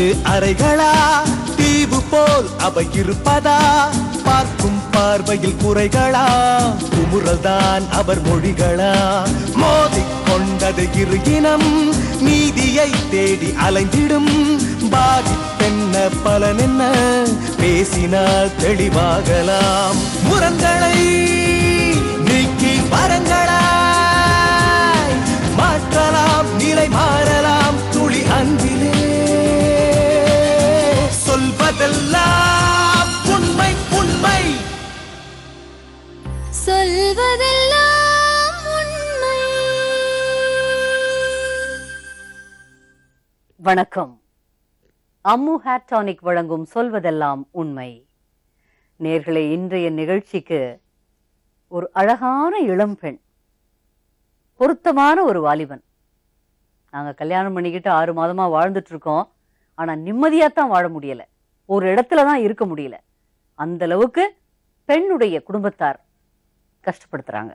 இரு அறைகளா தீவு போல் அவை இருப்பதா பார்க்கும் பார்வையில் குறைகளா குமுறல்தான் அவர் மொழிகளா மோதிக் கொண்டது இரு இனம் நீதியை தேடி அலைந்திடும் பாதிப்பென்ன பலன் என்ன பேசினால் தெளிவாகலாம் முரண்களை நீக்கி வரங்களாய் மாற்றலாம் நிலை மாறலாம் துளி அன்பிலே சொல்வதெல்லாம் உண்மை உண்மை சொல்வதெல்லாம் உண்மை வணக்கம் அம்மு ஹேர் டானிக் வழங்கும் சொல்வதெல்லாம் உண்மை நேர்களே இன்றைய நிகழ்ச்சிக்கு ஒரு அழகான இளம்பெண் பொருத்தமான ஒரு வாலிபன் நாங்க கல்யாணம் பண்ணிக்கிட்டு ஆறு மாதமா வாழ்ந்துட்டு இருக்கோம் ஆனா நிம்மதியா தான் வாழ முடியல ஒரு இடத்துல தான் இருக்க முடியல அந்த அளவுக்கு பெண்ணுடைய குடும்பத்தார் கஷ்டப்படுத்துறாங்க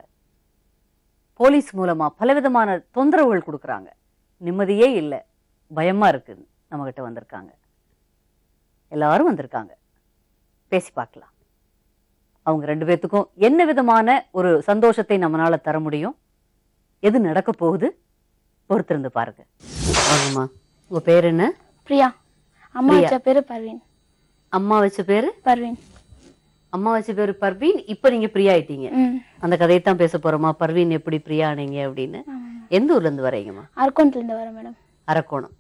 போலீஸ் மூலமா பலவிதமான தொந்தரவுகள் கொடுக்குறாங்க நிம்மதியே இல்லை பயமா இருக்கு நம்ம கிட்ட வந்திருக்காங்க எல்லாரும் வந்திருக்காங்க பேசி பார்க்கலாம் அவங்க ரெண்டு பேர்த்துக்கும் என்ன விதமான ஒரு சந்தோஷத்தை நம்மளால தர முடியும் எது நடக்க போகுது பொறுத்திருந்து பாருங்க வாங்கம்மா உங்க பேர் என்ன பிரியா அம்மா பிரியா. வச்ச பேரு பர்வீன் அம்மா வச்ச பேரு பர்வீன் அம்மா வச்ச பேரு பர்வீன் இப்ப நீங்க பிரியா ஆயிட்டீங்க ம் அந்த கதையை தான் பேச போறோமா பர்வீன் எப்படி பிரியா ஆனீங்க அப்படின்னு ஆமாம். எந்த ஊர்ல இருந்து வரீங்கம்மா அர்கௌண்ட்ல இருந்து வரேன் மேடம் அரக்கோணம்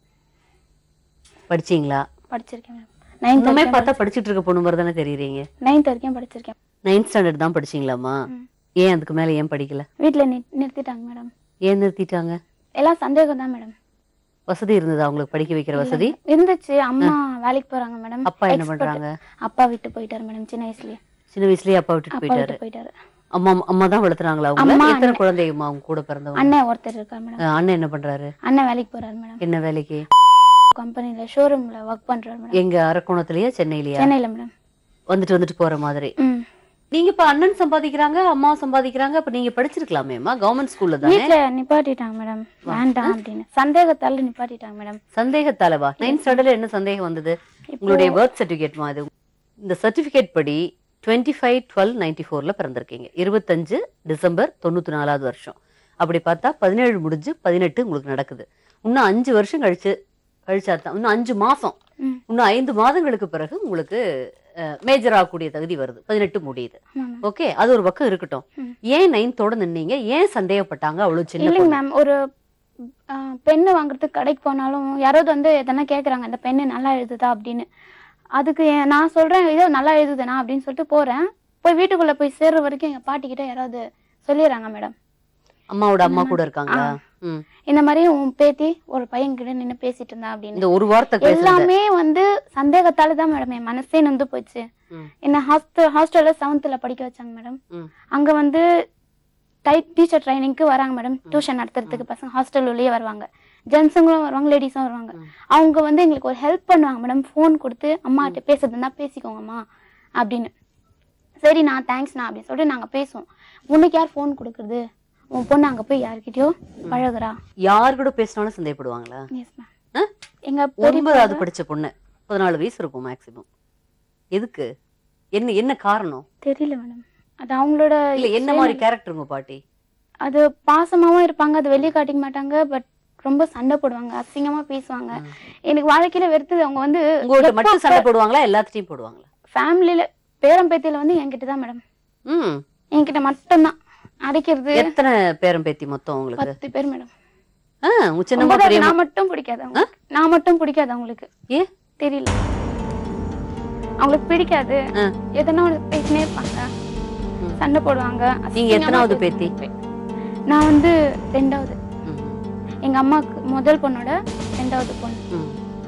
படிச்சீங்களா படிச்சிருக்கேன் மேடம் நைன்த் இன்னுமே வரைக்கும் பார்த்தா படிச்சிட்டு இருக்க பொண்ணு மாதிரி தானே தெரியுறீங்க நைன்த் வரைக்கும் படிச்சிருக்கேன் நைன்த் ஸ்டாண்டர்ட் தான் படிச்சீங்களாம்மா ம். ஏன் அதுக்கு மேல ஏன் படிக்கல வீட்ல நி நிறுத்திட்டாங்க மேடம் ஏன் நிறுத்திட்டாங்க எல்லாம் சந்தேகம் தான் மேடம் வசதி இருந்ததா உங்களுக்கு படிக்க வைக்கிற வசதி இருந்துச்சு அம்மா வேலைக்கு போறாங்க மேடம் அப்பா என்ன Expert. பண்றாங்க அப்பா விட்டு போயிட்டாரு மேடம் சின்ன வயசுலயே சின்ன வயசுலயே அப்பா விட்டுட்டு அப்பா போயிட்டாரு விட்டு போயிட்டாரு அம்மா அம்மா தான் வளர்த்துறாங்களா அவங்க அம்மா, எத்தனை அண்ணன். குழந்தைங்கம்மா அவங்க கூட பிறந்தவங்க அண்ணன் ஒருத்தர் இருக்காரு மேடம் அஹ் அண்ணன் என்ன பண்றாரு அண்ணன் வேலைக்கு போறாரு மேடம் என்ன வேலைக்கு கம்பெனில ஷோரூம்ல ஒர்க் பண்றாரு மேடம் எங்க அரக்கோணத்துலயா சென்னையிலயா சென்னையில மேடம் வந்துட்டு வந்துட்டு போற மாதிரி ம் நீங்க இப்ப அண்ணன் சம்பாதிக்கிறாங்க அம்மா சம்பாதிக்கிறாங்க அப்ப நீங்க படிச்சிருக்கலாமேம்மா கவர்மெண்ட் ஸ்கூல்ல தானே வீட்ல நிப்பாட்டிட்டாங்க மேடம் வேண்டாம் அப்படின்னு சந்தேகத்தால நிப்பாட்டிட்டாங்க மேடம் சந்தேகத்தாலவா நைன்த் ஸ்டாண்டர்ட்ல என்ன சந்தேகம் வந்தது உங்களுடைய பர்த் சர்டிபிகேட்மா அது இந்த சர்டிபிகேட் படி டுவெண்ட்டி ஃபைவ் டுவெல் நைன்டி ஃபோர்ல பிறந்திருக்கீங்க இருபத்தஞ்சு டிசம்பர் தொண்ணூத்தி நாலாவது வருஷம் அப்படி பார்த்தா பதினேழு முடிஞ்சு பதினெட்டு உங்களுக்கு நடக்குது இன்னும் அஞ்சு வருஷம் கழிச்சு கழிச்சா தான் இன்னும் அஞ்சு மாசம் ம். இன்னும் ஐந்து மாதங்களுக்கு பிறகு உங்களுக்கு மேஜர் ஆகக்கூடிய தகுதி வருது பதினெட்டு முடியுது ஆமா மேம் ஓகே அது ஒரு பக்கம் இருக்கட்டும் ம். ஏன் நைன்த்தோட நின்னீங்க ஏன் சந்தேகப்பட்டாங்க அவ்வளவு சின்ன இல்லைங்க பொண்ணு? மேம் ஒரு ஆ, பெண்ணு வாங்குறதுக்கு கடைக்கு போனாலும் யாராவது வந்து எதனா கேக்குறாங்க இந்த பெண்ணு நல்லா எழுதுதா அப்படின்னு அதுக்கு ஏன் நான் சொல்றேன் இதோ நல்லா எழுதுதுனா அப்படின்னு சொல்லிட்டு போறேன் போய் வீட்டுக்குள்ள போய் சேர்ற வரைக்கும் எங்க பாட்டி கிட்ட யாராவது சொல்லிடுறாங்க மேடம் அம்மாவோட அம்மா கூட இருக்காங்களா ம். இந்த மாதிரி உன் பேத்தி ஒரு பையன் கிட்ட நின்னு பேசிட்டு இருந்தா அப்படின்னு இந்த ஒரு வார்த்தை பேசுறது எல்லாமே வந்து சந்தேகத்தால தான் மேடம் என் மனசே நொந்து போச்சு ம். என்ன ஹாஸ்டல் ஹாஸ்டல்ல செவன்த்ல படிக்க வச்சாங்க மேடம் ம். அங்க வந்து டைப் டீச்சர் ட்ரைனிங்க்கு வராங்க மேடம் டியூஷன் நடத்துறதுக்கு பசங்க ஹாஸ்டல் உள்ளே வருவாங்க ஜென்ஸுங்களும் வருவாங்க லேடிஸும் வருவாங்க அவங்க வந்து எங்களுக்கு ஒரு ஹெல்ப் பண்ணுவாங்க மேடம் ஃபோன் கொடுத்து அம்மா கிட்ட பேசுறதுன்னா பேசிக்கோங்கம்மா அப்படின்னு சரி நான் தேங்க்ஸ்ண்ணா அப்படின்னு சொல்லிட்டு நாங்க பேசுவோம் உனக்கு யார் ஃபோன் கொடுக்குறது உன் பொண்ணு அங்க போய் யார்கிட்டயோ பழகுறா யார் கூட பேசினாலும் சந்தேகப்படுவாங்களா எஸ் மேம் ஆ? எங்க ஒன்பதாவது பெரிய படிச்ச பொண்ணு பதினாலு வயசு இருக்கும் மேக்சிமம் எதுக்கு என்ன என்ன காரணம் தெரியல மேடம் அது அவங்களோட இல்ல என்ன மாதிரி கேரக்டர் உங்க பாட்டி அது பாசமாவும் இருப்பாங்க அது வெளியே காட்டிக்க மாட்டாங்க பட் ரொம்ப சண்டை போடுவாங்க அசிங்கமா பேசுவாங்க எனக்கு வாழ்க்கையில வெறுத்தது அவங்க வந்து உங்கள்கிட்ட மட்டும் சண்டை போடுவாங்களா எல்லாத்துட்டையும் போடுவாங்களா ஃபேமிலியில பேரம் பேத்தியில வந்து என்கிட்ட தான் மேடம் ம் என்கிட்ட மட்டும்தான் அடிக்கிறது எத்தனை பேரம் பேத்தி மொத்தம் உங்களுக்கு பத்து பேர் மேடம் ஆ, உங்க சின்னம்மா ஒன்பதாவது பெரியம்மா நான் மட்டும் பிடிக்காது அவங்களுக்கு நான் மட்டும் பிடிக்காது அவங்களுக்கு ஏ தெரியல அவங்களுக்கு பிடிக்காது ஆ. எதனா ஒண்ணு பேசினே இருப்பாங்க ம். சண்டை போடுவாங்க நீங்க அசிங்கமா எத்தனாவது பேசுவாங்க. பேத்தி நான் வந்து ரெண்டாவது ம், எங்க அம்மாக்கு முதல் பொண்ணோட ரெண்டாவது பொண்ணு ம்.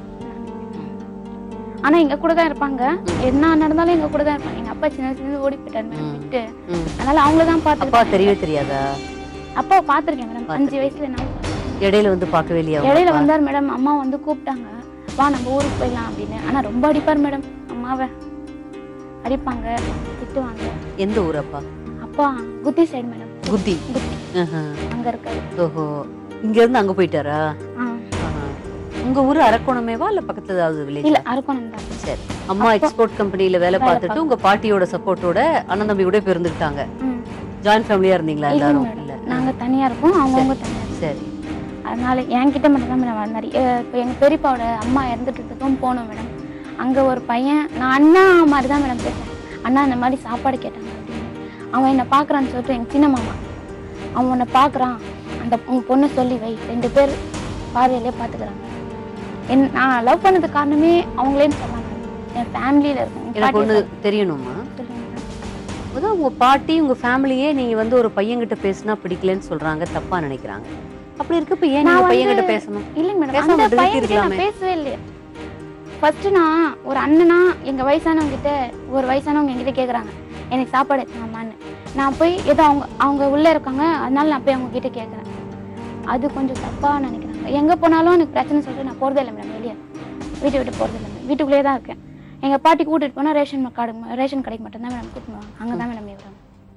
ஆனா எங்க கூட தான் இருப்பாங்க என்ன நடந்தாலும் எங்க கூட தான் இருப்பாங்க எங்க அப்பா சின்ன வயசுல இருந்து ஓடி போயிட்டாரு மேடம் விட்டு ம். அதனால அவங்கள தான் அப்பா பாத்து தெரியவே தெரியாதா அப்பா பாத்திருக்கேன் மேடம் அஞ்சு வயசுல நான் இடையில வந்து பார்க்கவே இல்லையா உங்க இடையில அப்பா? வந்தார் மேடம் அம்மா வந்து கூப்பிட்டாங்க வா நம்ம ஊருக்கு போயிடலாம் அப்படின்னு ஆனா ரொம்ப அடிப்பார் மேடம் அம்மாவை அடிப்பாங்க திட்டுவாங்க எந்த ஊர் அப்பா அப்பா குத்தி சைடு மேடம் குத்தி குத்தி ஆஹா. அங்க இருக்காரு ஓஹோ இங்க இருந்து அங்க போயிட்டாரா ஆ. ஆஹா. உங்க ஊரு அரக்கோணமேவா இல்ல பக்கத்துல ஏதாவது இல்ல வில்லேஜ் அரக்கோணம் தான் சரி அம்மா எக்ஸ்போர்ட் கம்பெனில வேலை வேலை பார்த்துட்டு உங்க பாட்டியோட சப்போர்ட்டோட அண்ணன் தம்பி கூட இப்ப இருந்துக்கிட்டாங்க ம். ஜாயின்ட் ஃபேமிலியா இருந்தீங்களா இல்ல எல்லாரும் மேடம் இல்ல நாங்க தனியா இருக்கோம் அவங்கவுங்க தனியா இருக்கோம். சரி அதனால என்கிட்ட மட்டும் தான் மேடம் வந்தாரு இப்போ எங்க பெரியப்பாவோட அம்மா இறந்துட்டதுக்கும் போனோம் மேடம் அங்க ஒரு பையன் நான் அண்ணா மாதிரி தான் மேடம் பேசுறேன் அண்ணா இந்த மாதிரி சாப்பாடு கேட்டாங்க அப்படின்னு அவன் என்னை பார்க்கறான்னு சொல்லிட்டு எங்க சின்ன மாமா அவன் உன்னை பார்க்கறான் அந்த உங்க பொண்ணை சொல்லி வை ரெண்டு பேர் பார்வையிலே பார்த்துக்கிறாங்க என் நான் லவ் பண்ணதுக்கு காரணமே அவங்களேன்னு சொன்னாங்க என் ஃபேமிலியில இருக்கும் எங்க எனக்கு பாட்டி ஒண்ணு தெரியணுமா சொல்லுங்க madam. அதான் உங்க பாட்டி உங்க ஃபேமிலியே நீங்க வந்து ஒரு பையன்கிட்ட பேசினா பிடிக்கலன்னு சொல்றாங்க தப்பா நினைக்கிறாங்க அப்படி இருக்கப்ப ஏன் நான் நீங்க வந்து- பையன்கிட்ட பேசணும் இல்லைங்க மேடம் பேசாம அந்த நிறுத்தி பையன்கிட்ட நான் இருக்கலாமே. பேசவே இல்லையே ஃபர்ஸ்ட் நான் ஒரு அண்ணனா எங்க வயசானவங்க கிட்ட ஒரு வயசானவங்க என்கிட்ட கேக்குறாங்க எனக்கு சாப்பாடு எடுத்தாமான்னு நான் போய் ஏதோ அவங்க அவங்க உள்ள இருக்காங்க அதனால நான் போய் அவங்க கிட்ட கேக்குறேன் அது கொஞ்சம் தப்பா நினைக்கிறாங்க எங்க போனாலும் எனக்கு பிரச்சனை சொல்லிட்டு நான் போறதே இல்லை மேடம் வெளியே வீட்டை விட்டு போறதே இல்லை madam. வீட்டுக்குள்ளேயே தான் இருக்கேன் எங்க பாட்டி கூட்டிட்டு போனா ரேஷன் கார்டு ரேஷன் கடைக்கு மட்டும்தான் மேடம் கூட்டிட்டு போவாங்க அங்கே தான் மேடம் இருக்கிறாங்க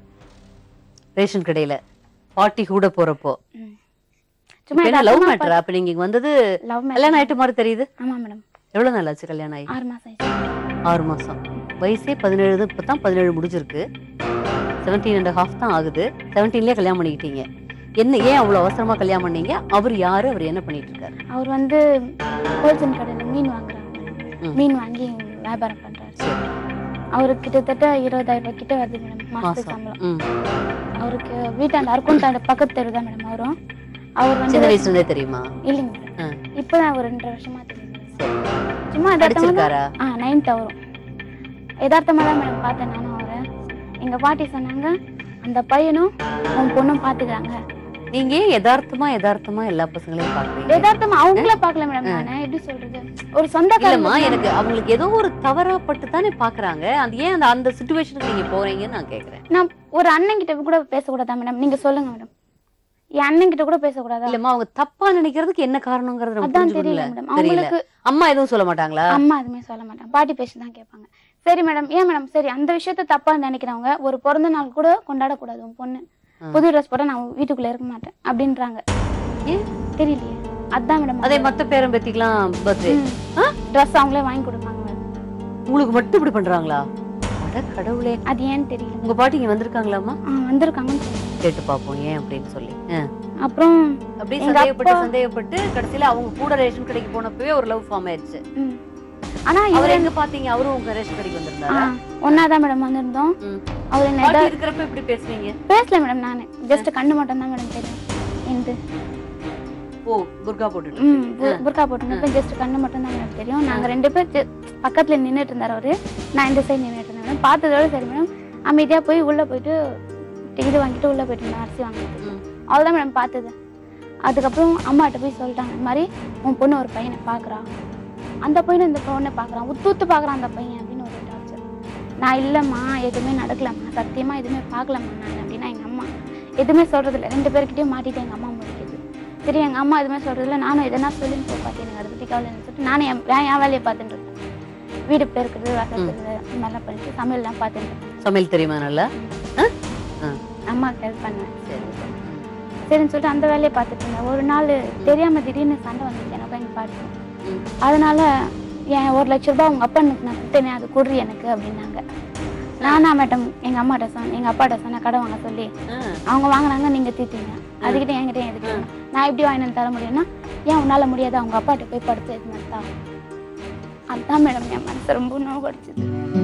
ரேஷன் கடையில பாட்டி கூட போறப்போ சும்மா என்ன லவ் மேட்டரா அப்ப நீங்க இங்க வந்தது லவ் கல்யாணம் ஆயிட்டு மாதிரி தெரியுது ஆமா மேடம் எவ்வளவு நாள் ஆச்சு கல்யாணம் ஆகி ஆறு மாசம் ஆயிடுச்சு ஆறு மாசம் வயசே பதினேழு இப்பதான் பதினேழு முடிஞ்சிருக்கு செவன்டீன் அண்ட் ஹாஃப் தான் ஆகுது செவன்டீன்லயே கல்யாணம் பண்ணிக்கிட்டீங்க என்ன ஏன் அவ்வளவு அவசரமா கல்யாணம் பண்ணீங்க அவர் யாரு அவர் என்ன பண்ணிட்டு இருக்காரு அவர் வந்து ஹோல்சேல் கடையில் மீன் வாங்குறாங்க ம். மீன் வாங்கி வியாபாரம் பண்றாரு சரி. அவருக்கு கிட்டத்தட்ட இருபதாயிரம் ரூபாய் கிட்ட வருது மேடம் மாசத்துக்கு மாசம் சம்பளம் ம். அவருக்கு வீட்டாண்ட அருக்குண்டாண்ட பக்கத்து தெரு தான் மேடம் அவரும் அவர் வந்து சின்ன வயசுல இருந்தே தெரியுமா இல்லைங்க ஆ. மேடம் இப்போதான் ஒரு ரெண்டரை வருஷமா தெரியும் சரி. சும்மா யதார்த்தமா தான் படிச்சிருக்காரா ஆ நைன்த் அவரும் யதார்த்தமா தான் மேடம் பார்த்தேன் நானும் அவரை எங்க பாட்டி சொன்னாங்க அந்த பையனும் உன் பொண்ணும் பாத்துக்கிறாங்க நீங்க ஏன் யதார்த்தமா யதார்த்தமா எல்லா பசங்களையும் பாக்குறீங்க யதார்த்தமா அவங்கள பார்க்கல மேடம் நானு எப்படி சொல்றது ஒரு சொந்தக்காரங்க இல்லம்மா எனக்கு அவங்களுக்கு ஏதோ ஒரு தவறா பட்டு தானே பாக்குறாங்க அது ஏன் அந்த அந்த சுச்சுவேஷனுக்கு நீங்க போறீங்கன்னு நான் கேக்குறேன் நான் ஒரு அண்ணன் கிட்ட கூட பேசக்கூடாதா மேடம் நீங்க சொல்லுங்க மேடம் என் அண்ணன் கிட்ட கூட பேசக்கூடாதா இல்லம்மா அவங்க தப்பா நினைக்கிறதுக்கு என்ன காரணங்கிறது நம்ம அதான் தெரியல புரிஞ்சுக்கணும்ல மேடம் தெரியல அவங்களுக்கு அம்மா எதுவும் சொல்ல மாட்டாங்களா அம்மா எதுவுமே சொல்ல மாட்டாங்க பாட்டி பேசி தான் கேட்பாங்க சரி மேடம் ஏன் மேடம் சரி அந்த விஷயத்த தப்பா நினைக்கிறவங்க ஒரு பிறந்த நாள் கூட கொண்டாடக்கூடாது உன் பொண்ணு ஆ. புது ட்ரெஸ் போட்டா நான் வீட்டுக்குள்ள இருக்க மாட்டேன் அப்படின்றாங்க ஏன் தெரியலையே அதான் மேடம் அதே மத்த பேரம் பேத்திக்கலாம் பர்த்டே ட்ரெஸ் அவங்களே வாங்கி கொடுப்பாங்க மேடம் உங்களுக்கு மட்டும் இப்படி பண்றாங்களா அட கடவுளே அது ஏன்னு தெரியல உங்க பாட்டி இங்க வந்திருக்காங்களாமா ஆ, வந்திருக்காங்கன்னு தெரியும். கேட்டு பாப்போம் ஏன் அப்படின்னு சொல்லி ஆ. அப்புறம் அப்படியே எங்க சந்தேகப்பட்டு அப்பா- சந்தேகப்பட்டு கடைசியில அவங்க கூட ரேஷன் கடைக்கு போனப்பவே ஒரு லவ் ஃபார்ம் ஆயிடுச்சு ம். ஆனா அவர் இவர் எங்க பாத்தீங்க அவரும் உங்க ரேஷன் கடைக்கு வந்திருந்தாரா ஒன்னாதான் மேடம் வந்திருந்தோம் ம். அவர் என்ன பாட்டி எதா- இருக்கிறப்ப இப்படி பேசுவீங்க பேசல மேடம் நானு ஜஸ்ட் கண்ணு மட்டும் தான் மேடம் தெரியும் எந்த ஓ புர்கா போட்டுட்டு ம் பு- புர்கா போட்டுனப்ப ஜஸ்ட் கண்ணு மட்டும் தான் எனக்கு தெரியும் நாங்க ரெண்டு பேர் ju- பக்கத்துல நின்னுட்டு இருந்தாரு அவரு நான் இந்த சைடு நின்னுட்டு இருந்தேன் மேடம் பார்த்ததோட சரி மேடம் அமைதியா போய் உள்ள போயிட்டு இது வாங்கிட்டு உள்ள போயிட்டு இருந்தேன் அரிசி வாங்கிட்டு ம். அவ்வளவுதான் மேடம் பார்த்தது அதுக்கப்புறம் அம்மாட்ட போய் சொல்லிட்டாங்க இந்த மாதிரி உன் பொண்ணு ஒரு பையனை பார்க்கறா அந்த பையனை இந்த பொண்ணை பார்க்கறான் உத்து உத்து பார்க்கறான் அந்த பையன் அப்படின்னு ஒரு டார்ச்சர் நான் இல்லைம்மா எதுவுமே நடக்கலம்மா சத்தியமா எதுவுமே பார்க்கலம்மா நான் அப்படின்னா எங்க அம்மா எதுவுமே சொல்றது இல்லை ரெண்டு பேர்கிட்டயும் மாட்டிட்டு எங்க அம்மா முடிக்குது சரி எங்க அம்மா எதுவுமே சொல்றது இல்லை நானும் எதனா சொல்லின்னு போய் பார்த்தேன் எனக்கு அதை பத்தி கவலை இல்லைன்னு சொல்லிட்டு நானும் என் நான் என் வேலையை பார்த்துட்டு இருக்கேன் வீடு பெருக்குறது வசக்கிறது இந்த மாதிரிலாம் பண்ணிட்டு சமையல்லாம் பார்த்துட்டு இருக்கேன் சமையல் தெரியுமா நல்லா ஆ? ஆ, அம்மாவுக்கு ஹெல்ப் பண்ணேன் சரி சரின்னு சொல்லிட்டு அந்த வேலையை பார்த்துட்டு இருந்தேன் ஒரு நாள் தெரியாம திடீர்னு சண்டை வந்துச்சு எனக்கு எங்க பாட்டு ம். அதனால என் ஒரு லட்ச ரூபாய் உங்க அப்பா எனக்கு நான் கொடுத்தேனே அது குடுறி எனக்கு அப்படின்னாங்க நானா மேடம் எங்க அம்மாட்ட சொன்னேன் எங்க அப்பாட்ட சொன்னேன் கடை வாங்க சொல்லி ஆ, அவங்க வாங்குனாங்க நீங்க தீத்தீங்க அதுக்கிட்ட என்கிட்ட எதுக்கு வேணும்? நான் எப்படி வாங்கிட்டு வந்து தர முடியும்னா ஏன் உன்னால முடியாது அவங்க அப்பாட்ட போய் படுத்து எடுத்துனா அதான் மேடம் என் மனசு ரொம்ப நோக்கடிச்சது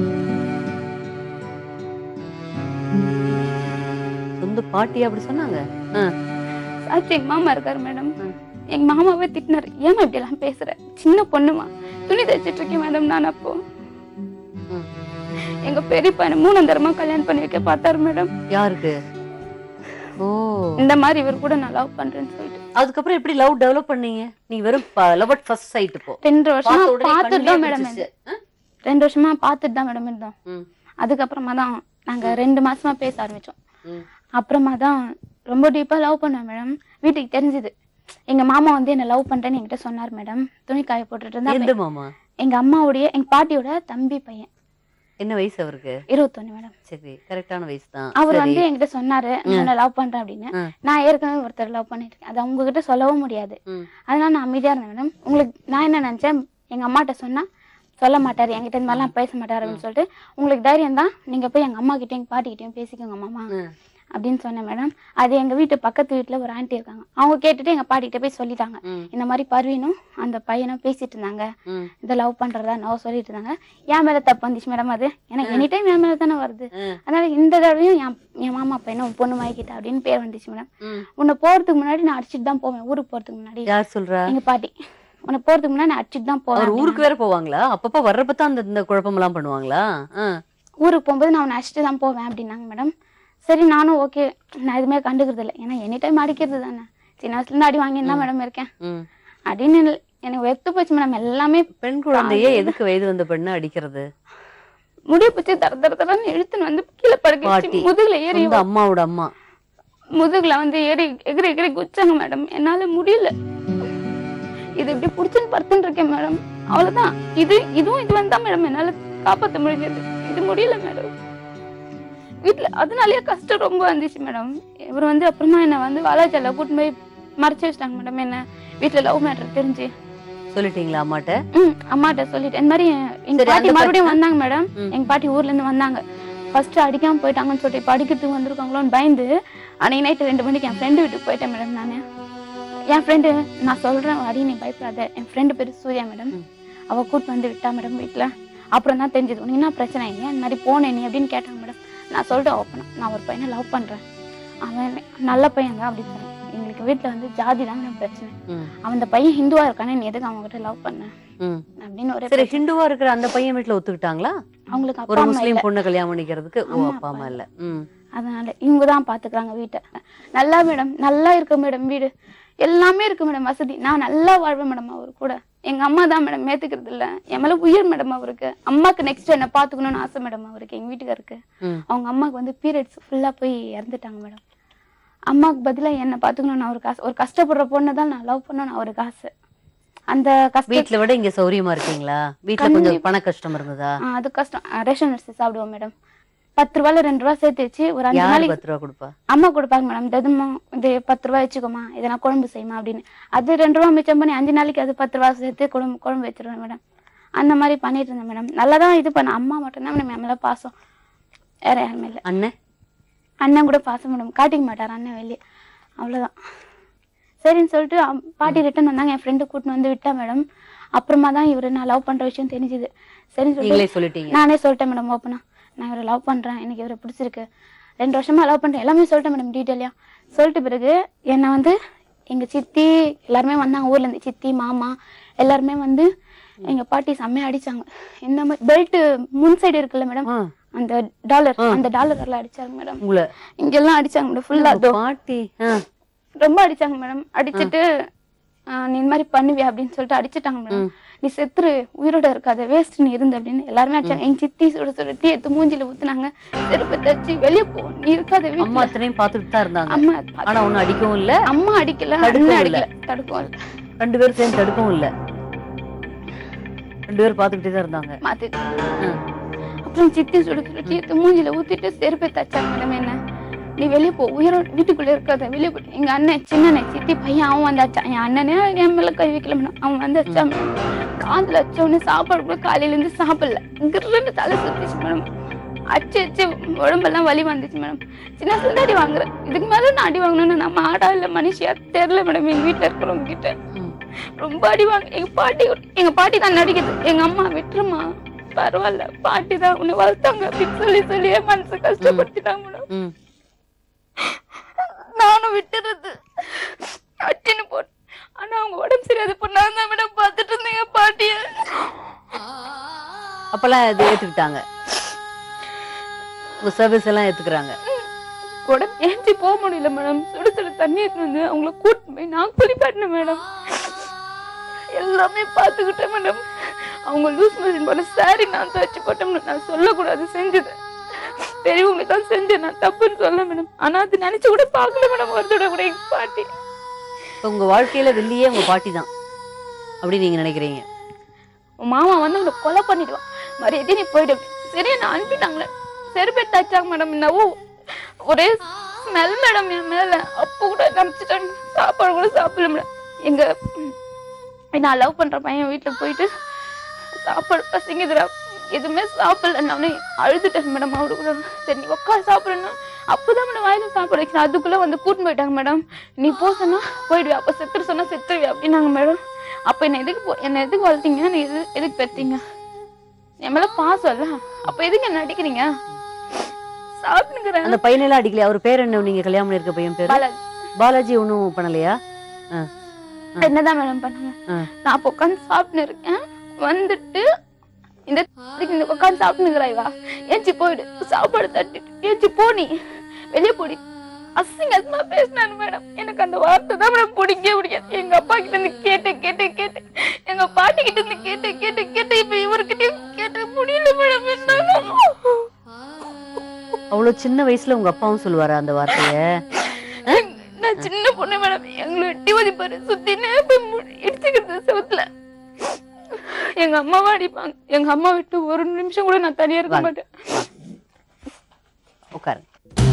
சொந்த பாட்டி அப்படி சொன்னாங்க ஆ, சாட்சி எங்க மாமா இருக்காரு மேடம் ம். எங்க மாமாவே திட்டினாரு ஏமா இப்படி எல்லாம் பேசுற சின்ன பொண்ணுமா துணி தைச்சிட்டு இருக்கேன் மேடம் நான் அப்போ ம். எங்க பெரியப்பா என்ன மூணு தரமா கல்யாணம் பண்ணி வைக்க பார்த்தாரு மேடம் யாருக்கு ஓ இந்த மாதிரி இவர் கூட நான் லவ் பண்றேன்னு சொல்லிட்டு அதுக்கப்புறம் எப்படி லவ் டெவலப் பண்ணீங்க நீங்க வெறும் லவ் அட் ஃபர்ஸ்ட் சைட் போ ரெண்டு வருஷமா பார்த்த உடனே பார்த்துட்டு கண்ணிலே தான் மேடம் பிடிச்சிச்சு. ஆ? ரெண்டு வருஷமா பார்த்துட்டு தான் மேடம் இருந்தோம் ம், அதுக்கப்புறமா தான் நாங்க ரெண்டு மாசமா பேச ஆரம்பிச்சோம் ம். அப்புறமா தான் ரொம்ப டீப்பா லவ் பண்ணேன் மேடம் வீட்டுக்கு தெரிஞ்சது எங்க மாமா வந்து என்ன லவ் பண்றேன்னு என்கிட்ட சொன்னார் மேடம் துணி காய போட்டுட்டு இருந்தா எந்த மாமா எங்க அம்மாவுடைய எங்க பாட்டியோட தம்பி பையன் என்ன வயசு அவருக்கு இருபத்தொன்னு மேடம் சரி கரெக்டான வயசு தான் அவர் சரி வந்து என்கிட்ட சொன்னாரு நான் லவ் பண்றேன் அப்படின்னு ம். நான் ஏற்கனவே ஒருத்தர் லவ் பண்ணிட்டு இருக்கேன் அது அவங்க கிட்ட சொல்லவும் முடியாது ம். அதனால நான் அமைதியா இருந்தேன் மேடம் உங்களுக்கு நான் என்ன நினைச்சேன் எங்க அம்மாட்ட சொன்னா சொல்ல மாட்டாரு என்கிட்ட இந்த மாதிரிலாம் பேச மாட்டாரு அப்படின்னு சொல்லிட்டு உங்களுக்கு தைரியம் தான் நீங்க போய் எங்க அம்மா கிட்டயும் பாட்டி கிட்டயும் பேசிக்கோங்க மாமா ம். அப்படின்னு சொன்னேன் மேடம் அது எங்க வீட்டு பக்கத்து வீட்டுல ஒரு ஆண்டி இருக்காங்க அவங்க கேட்டுட்டு எங்க பாட்டி கிட்ட போய் சொல்லிட்டாங்க ம். இந்த மாதிரி பர்வீனும் அந்த பையனும் பேசிட்டு இருந்தாங்க ம். இந்த லவ் பண்றதா நான் சொல்லிட்டு இருந்தாங்க என் மேல தப்பு வந்துச்சு மேடம் அது எனக்கு எனி டைம் என் மேல தானே வருது ம். அதனால இந்த தடவையும் என் என் மாமா பையனை உன் பொண்ணு வாங்கிட்டா அப்படின்னு பேர் வந்துச்சு மேடம் ம். உன்னை போறதுக்கு முன்னாடி நான் அடிச்சிட்டு தான் போவேன் ஊருக்கு போறதுக்கு முன்னாடி யார் சொல்றா எங்க பாட்டி உன்னை போறதுக்கு முன்னாடி நான் அடிச்சிட்டு தான் போவேன் அவர் ஊருக்கு வேற போவாங்களா அப்பப்ப வர்றப்ப தான் அந்த இந்த குழப்பம் எல்லாம் பண்ணுவாங்களா ஆ. ஊருக்கு போகும்போது நான் உன்னை அடிச்சுட்டு தான் போவேன் அப்படின்னாங்க மேடம் சரி நானும் ஓகே நான் எதுவுமே கண்டுக்கிறது இல்லை ஏன்னா எனி டைம் அடிக்கிறது தானே சின்ன வயசுல இருந்து அடி வாங்கி தான் மேடம் இருக்கேன் ம். அப்படின்னு இல்ல- எனக்கு வெத்து போச்சு மேடம் எல்லாமே பெண் குழந்தையே எதுக்கு வயது வந்த பெண்ணு அடிக்கிறது முடிய பிடிச்சி தர தர தரன்னு இழுத்துன்னு வந்து கீழே படுக்க பாட்டி வச்சு முதுகுல ஏறி சொந்த அம்மாவோட அம்மா முதுகுல வந்து ஏறி எகிரி எகிரி குச்சாங்க மேடம் என்னால முடியல இது இப்படி புடிச்சுன்னு படுத்துன்னு இருக்கேன் மேடம் அவ்வளவுதான் இது இதுவும் இது வந்தா மேடம் என்னால காப்பாத்த முடிஞ்சது இது முடியல மேடம் வீட்டுல அதனாலயே கஷ்டம் ரொம்ப வந்துச்சு மேடம் இவர் வந்து அப்புறமா என்ன வந்து வாலாஜால கூட்டு போய் மறைச்சு வச்சிட்டாங்க மேடம் என்ன வீட்டுல லவ் மேட்டர் தெரிஞ்சு சொல்லிட்டீங்களா அம்மாட்ட ம் அம்மாட்ட சொல்லிட்டேன் இந்த மாதிரி எங்க சரி, பாட்டி அந்த மறுபடியும் வந்தாங்க மேடம் ம். எங்க பாட்டி ஊர்ல இருந்து வந்தாங்க ஃபர்ஸ்ட் அடிக்காம போயிட்டாங்கன்னு சொல்லிட்டு இப்ப அடிக்கிறதுக்கு வந்திருக்காங்களோன்னு பயந்து அன்னைக்கு நைட்டு ரெண்டு மணிக்கு என் ஃப்ரெண்டு வீட்டுக்கு போயிட்டேன் மேடம் நான் என் ஃப்ரெண்டு நான் சொல்றேன் அடி நீ பயப்படாத என் ஃப்ரெண்டு பேரு சூர்யா மேடம் ம். அவ கூட்டு வந்து விட்டா மேடம் வீட்டுல அப்புறம் தான் தெரிஞ்சது உனக்கு என்ன பிரச்சனை ஏன் இந்த மாதிரி போனேன் நீ அப்படின்னு கேட்டாங்க மேடம் நான் சொல்லிட்டு ஓப்பனா நான் ஒரு பையனை லவ் பண்றேன் அவன் நல்ல பையன் தான் அப்படின்னு சொன்னேன் எங்களுக்கு வீட்டுல வந்து ஜாதி தான் மேடம் பிரச்சனை ம். அவன் அந்த பையன் ஹிந்துவா இருக்கானே நீ எதுக்கு அவன் கிட்ட லவ் பண்ண ம். அப்படின்னு ஒரு சரி ஹிந்துவா இருக்கிற அந்த பையன் வீட்டுல ஒத்துக்கிட்டாங்களா அவங்களுக்கு ஒரு அப்பா அம்மா முஸ்லீம் இல்ல பொண்ணை கல்யாணம் பண்ணிக்கிறதுக்கு ஓ அம்மா, அப்பா அம்மா இல்ல ம் அதனால இவங்க தான் பாத்துக்கிறாங்க வீட்டை நல்லா மேடம் நல்லா இருக்கு மேடம் வீடு எல்லாமே இருக்கு மேடம் வசதி நான் நல்லா வாழ்வேன் மேடம் அவர் கூட எங்க அம்மா தான் மேடம் ஏத்துக்கிறது இல்ல என் மேல உயிர் மேடம் அவருக்கு அம்மாக்கு நெக்ஸ்ட் என்ன பாத்துக்கணும்னு ஆசை மேடம் அவருக்கு எங்க வீட்டுக்காருக்கு ம். அவங்க அம்மாக்கு வந்து பீரியட்ஸ் ஃபுல்லா போய் இறந்துட்டாங்க மேடம் அம்மாக்கு பதிலா என்ன பாத்துக்கணும்னு அவருக்கு ஆசை ஒரு கஷ்டப்படுற பொண்ணை தான் நான் லவ் பண்ணணும்னு அவருக்கு ஆசை அந்த கஷ்ட வீட்ல விட இங்க சௌரியமா இருக்கீங்களா வீட்ல கொஞ்சம் பண கஷ்டம் இருந்ததா ஆ, அது கஷ்டம் ஆ, ரேஷன் அரிசி சாப்பிடுவோம் மேடம் பத்து ரூபாயில ரெண்டு ரூபா சேர்த்து வச்சு ஒரு அஞ்சு யாரு நாளைக்கு பத்து ரூபா கொடுப்பா அம்மா கொடுப்பாங்க மேடம் ததுமா இது பத்து ரூபா வச்சுக்கோமா இதனா குழம்பு செய்யுமா அப்படின்னு அது ரெண்டு ரூபா மிச்சம் பண்ணி அஞ்சு நாளைக்கு அது பத்து ரூபா சேர்த்து குழம்பு குழம்பு வச்சிருவேன் மேடம் அந்த மாதிரி பண்ணிட்டு இருந்தேன் மேடம் நல்லா தான் இது பண்ண அம்மா மட்டும்தான் மேடம் என் மேல பாசம் வேற யாருமே இல்லை அண்ணன் அண்ணன் கூட பாசம் மேடம் காட்டிக்க மாட்டார் அண்ணன் வெளியே அவ்வளோதான் சரின்னு சொல்லிட்டு அம்- பாட்டி ரிட்டன் வந்தாங்க என் ஃப்ரெண்டு கூட்டின்னு வந்து விட்டா மேடம் அப்புறமா தான் இவரு நான் லவ் பண்ற விஷயம் தெரிஞ்சுது சரின்னு சொல்லிட்டு நீங்களே சொல்லிட்டீங்க நானே சொல்லிட்டேன் மேடம் ஓப்பனா நான் இவரை லவ் பண்றேன் எனக்கு இவரை பிடிச்சிருக்கு ரெண்டு வருஷமா லவ் பண்றேன் எல்லாமே சொல்லிட்டேன் மேடம் டீட்டெயிலாக சொல்லிட்ட பிறகு என்னை வந்து எங்க சித்தி எல்லாருமே வந்தாங்க ஊர்ல இருந்து சித்தி மாமா எல்லாருமே வந்து எங்க பாட்டி செம்மையா அடிச்சாங்க இந்த மாதிரி பெல்ட் முன் சைடு இருக்குல்ல மேடம் ஆ, அந்த டாலர் அந்த டாலர் எல்லாம் அடிச்சாங்க மேடம் உங்களை இங்கெல்லாம் அடிச்சாங்க மேடம் ஃபுல்லா உங்க பாட்டி ஆ, ரொம்ப அடிச்சாங்க மேடம் அடிச்சிட்டு ஆ, நீ இந்த மாதிரி பண்ணுவியா அப்படின்னு சொல்லிட்டு அடிச்சிட்டாங்க மேடம் நீ செத்துரு உயிரோட இருக்காத வேஸ்ட் நீ இருந்து அப்படின்னு எல்லாருமே அடிச்சாங்க எங்க சித்தி சுட சுட டீ எடுத்து மூஞ்சில ஊத்துனாங்க செருப்பு தச்சு வெளியே போ நீ இருக்காத வீட்டுல அம்மா அத்தனையும் பார்த்துட்டு தான் இருந்தாங்க அம்மா ஆனா ஒண்ணும் அடிக்கவும் இல்ல அம்மா அடிக்கல தடுக்கவும் அண்ணன் இல்ல. அடிக்கல தடுக்கவும் இல்ல ரெண்டு பேரும் சேர்ந்து தடுக்கவும் இல்ல ரெண்டு பேரும் பார்த்துக்கிட்டே தான் இருந்தாங்க மாத்திட்டு ஆ, அப்புறம் சித்தி சுட சுட டீ எடுத்து மூஞ்சில ஊத்திட்டு செருப்பை தச்சாங்க மேடம் என்ன நீ வெளியே போ உயிரோட வீட்டுக்குள்ள இருக்காத வெளியே போ எங்க அண்ணன் சின்ன அண்ணன் சித்தி பையன் அவன் வந்து அச்சான் என் அண்ணனே என் மேல கை வைக்கல மேடம் அவன் வந்து அச்சான் மேடம் காதுல அச்ச உடனே சாப்பாடு கூட காலையில இருந்து சாப்பிடல கிருன்னு தலை சுத்திச்சு மேடம் அச்சு அச்சு உடம்பெல்லாம் வலி வந்துச்சு மேடம் சின்ன வயசுல இருந்து அடி வாங்குறேன் இதுக்கு மேல நான் அடி வாங்கணும்னு நம்ம ஆடா இல்ல மனுஷியா தெரியல மேடம் எங்க வீட்டுல இருக்கிறவங்க கிட்ட ம். ரொம்ப அடி வாங்க எங்க பாட்டி எங்க பாட்டி தான் நடிக்குது எங்க அம்மா விட்டுருமா பரவாயில்ல பாட்டி தான் உன்னை வளர்த்தாங்க அப்படின்னு சொல்லி சொல்லி என் மனசு கஷ்டப்படுத்திட்டாங்க மேடம் ம். நானும் விட்டுறது அட்டின்னு போட்டு ஆனா அவங்க உடம்பு சரியாது பண்ணாங்க தான் மேடம் பார்த்துட்டு இருந்தீங்க பாட்டிய அப்பெல்லாம் இது ஏத்துக்கிட்டாங்க உங்க சர்வீஸ் எல்லாம் ஏத்துக்கிறாங்க உடம்பு ஏஞ்சி போக முடியல மேடம் சுடு சுடு தண்ணி எடுத்துட்டு வந்து அவங்கள கூட்டு போய் நான் குளிப்பாட்டினேன் மேடம் எல்லாமே பார்த்துக்கிட்டேன் மேடம் அவங்க லூஸ் மோஷன் போன சாரி நான் துவச்சு போட்டேன் madam. நான் சொல்லக்கூடாது செஞ்சது பெரியவங்களுக்கு தான் செஞ்சேன் நான் தப்புன்னு சொல்ல மேடம் ஆனா அது நினைச்சு கூட பார்க்கல மேடம் ஒரு தடவை கூட எங்க பாட்டி இப்ப உங்க வாழ்க்கையில வெள்ளியே உங்க பாட்டி தான் அப்படி நீங்க நினைக்கிறீங்க உன் மாமா வந்து அவனை கொலை பண்ணிடுவான் மரியாதை நீ போயிடு சரி என்ன அனுப்பிட்டாங்களே செருப்பே தச்சாங்க மேடம் என்னவோ ஒரே ஸ்மெல் மேடம் என் மேல அப்போ கூட நம்பிச்சிட்டாங்க சாப்பாடு கூட சாப்பிடல மேடம் எங்க ம், நான் லவ் பண்ற பையன் வீட்டுல போயிட்டு சாப்பாடு பசிங்குதுடா எதுவுமே சாப்பிடல நானே அழுதுட்டேன் மேடம் அவரு கூட சரி நீ உட்காந்து சாப்பிடணும் அப்போதான் மேடம் வாயில சாப்பாடு வைக்கணும் அதுக்குள்ள வந்து கூட்டின்னு போயிட்டாங்க மேடம் நீ போ சொன்னா போயிடுவியா அப்ப செத்துரு சொன்னா செத்துருவியா அப்படின்னாங்க மேடம் அப்ப என்ன எதுக்கு போ என்ன எதுக்கு வளர்த்தீங்க நீ எது எதுக்கு பெத்தீங்க என் மேல பாசம் இல்ல அப்ப எதுக்கு என்ன அடிக்கிறீங்க சாப்பிட்டுக்கிறேன் அந்த பையனெல்லாம் அடிக்கலையா அவர் பேர் என்ன நீங்க கல்யாணம் பண்ணிருக்க பையன் பேர் பாலாஜி பாலாஜி ஒன்றும் பண்ணலையா ஆ, என்னதான் மேடம் பண்ணாங்க ஆ. நான் அப்ப உட்காந்து சாப்பிட்டு இருக்கேன் வந்துட்டு இந்த இதுக்கு இந்த உட்காந்து சாப்பிட்டுங்கிறாய்வா ஏச்சி போயிடு சாப்பாடு தட்டிட்டு ஏச்சி போனி வெளியே போடி அசிங்க அசிங்கமா பேசினாரு மேடம் எனக்கு அந்த வார்த்தை தான் மேடம் பிடிக்கவே பிடிக்காது எங்க அப்பா கிட்ட இருந்து கேட்டு கேட்டு கேட்டு எங்க பாட்டி கிட்ட இருந்து கேட்டு கேட்டு கேட்டு இப்ப இவர்கிட்டயும் கேட்டு முடியல மேடம் என்ன அவ்வளவு சின்ன வயசுல உங்க அப்பாவும் சொல்லுவாரா அந்த வார்த்தைய நான் சின்ன பொண்ணு மேடம் எங்களை எட்டி வதிப்பாரு சுத்தினே போய் மு- இடிச்சுக்கிறது செவுத்துல எங்க அம்மாவா அடிப்பாங்க எங்க அம்மா விட்டு ஒரு நிமிஷம் கூட நான் தனியா இருக்க வாங்க. மாட்டேன் உட்காருங்க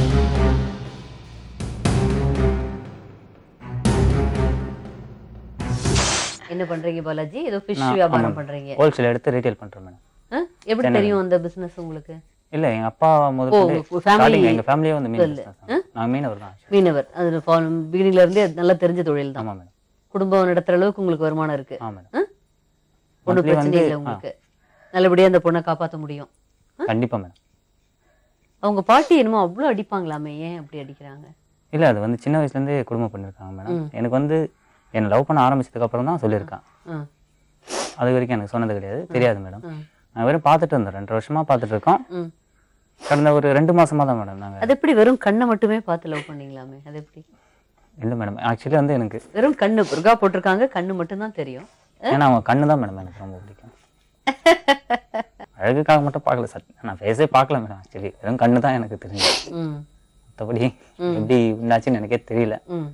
என்ன பண்றீங்க பாலாஜி ஏதோ ஃபிஷ் நான் வியாபாரம் ஆமாம். பண்றீங்க ஹோல்சேல் எடுத்து ரீட்டைல் பண்றேன் மேடம் ஆ? எப்படி தெரியும் அந்த பிசினஸ் உங்களுக்கு இல்ல எங்க அப்பா முதல் ஓ, கொண்டு உங்க family- starting எங்க ஃபேமிலியே வந்து மீன் சொல்லு. business தான். நான் மீனவர் தான் மீனவர் அது பிகினிங்ல இருந்தே அது நல்லா தெரிஞ்ச தொழில் தான் ஆமா மேடம் குடும்பம் நடத்துற அளவுக்கு உங்களுக்கு வருமானம் இருக்கு ஆமா மேடம் ஆ? ஒண்ணும் Monthly பிரச்சனை வந்து இல்லை உங்களுக்கு நல்லபடியா அந்த பொண்ணை காப்பாத்த முடியும் கண்டிப்பா மேடம் அவங்க பாட்டி என்னமோ அவ்வளவு அடிப்பாங்களாமே ஏன் அப்படி அடிக்கிறாங்க இல்ல அது வந்து சின்ன வயசுல இருந்தே குடும்பம் பண்ணிருக்காங்க மேடம் எனக்கு வந்து என்ன லவ் பண்ண ஆரம்பிச்சதுக்கு அப்புறம் தான் சொல்லியிருக்கான் ம், அது வரைக்கும் எனக்கு சொன்னது கிடையாது தெரியாது மேடம் ம், நான் வெறும் பார்த்துட்டு இருந்தேன் ரெண்டு வருஷமா பார்த்துட்டு இருக்கோம் ம். கடந்த ஒரு ரெண்டு மாசமா தான் மேடம் நாங்க அது எப்படி வெறும் கண்ணை மட்டுமே பார்த்து லவ் பண்ணீங்களாமே அது எப்படி இல்ல மேடம் ஆக்சுவலி வந்து எனக்கு வெறும் கண்ணு புர்கா போட்டிருக்காங்க கண்ணு மட்டும் தான் தெரியும் ஏன்னா அவங்க கண்ணு தான் மேடம் எனக்கு ரொம்ப பிடிக்கும் அழகுக்காக மட்டும் பார்க்கல சார் நான் ஃபேஸே பார்க்கல மேடம் ஆக்சுவலி வெறும் கண்ணு தான் எனக்கு தெரிஞ்சு ம், மற்றபடி எப்படி இருந்தாச்சுன்னு எனக்கே தெரியல ம்.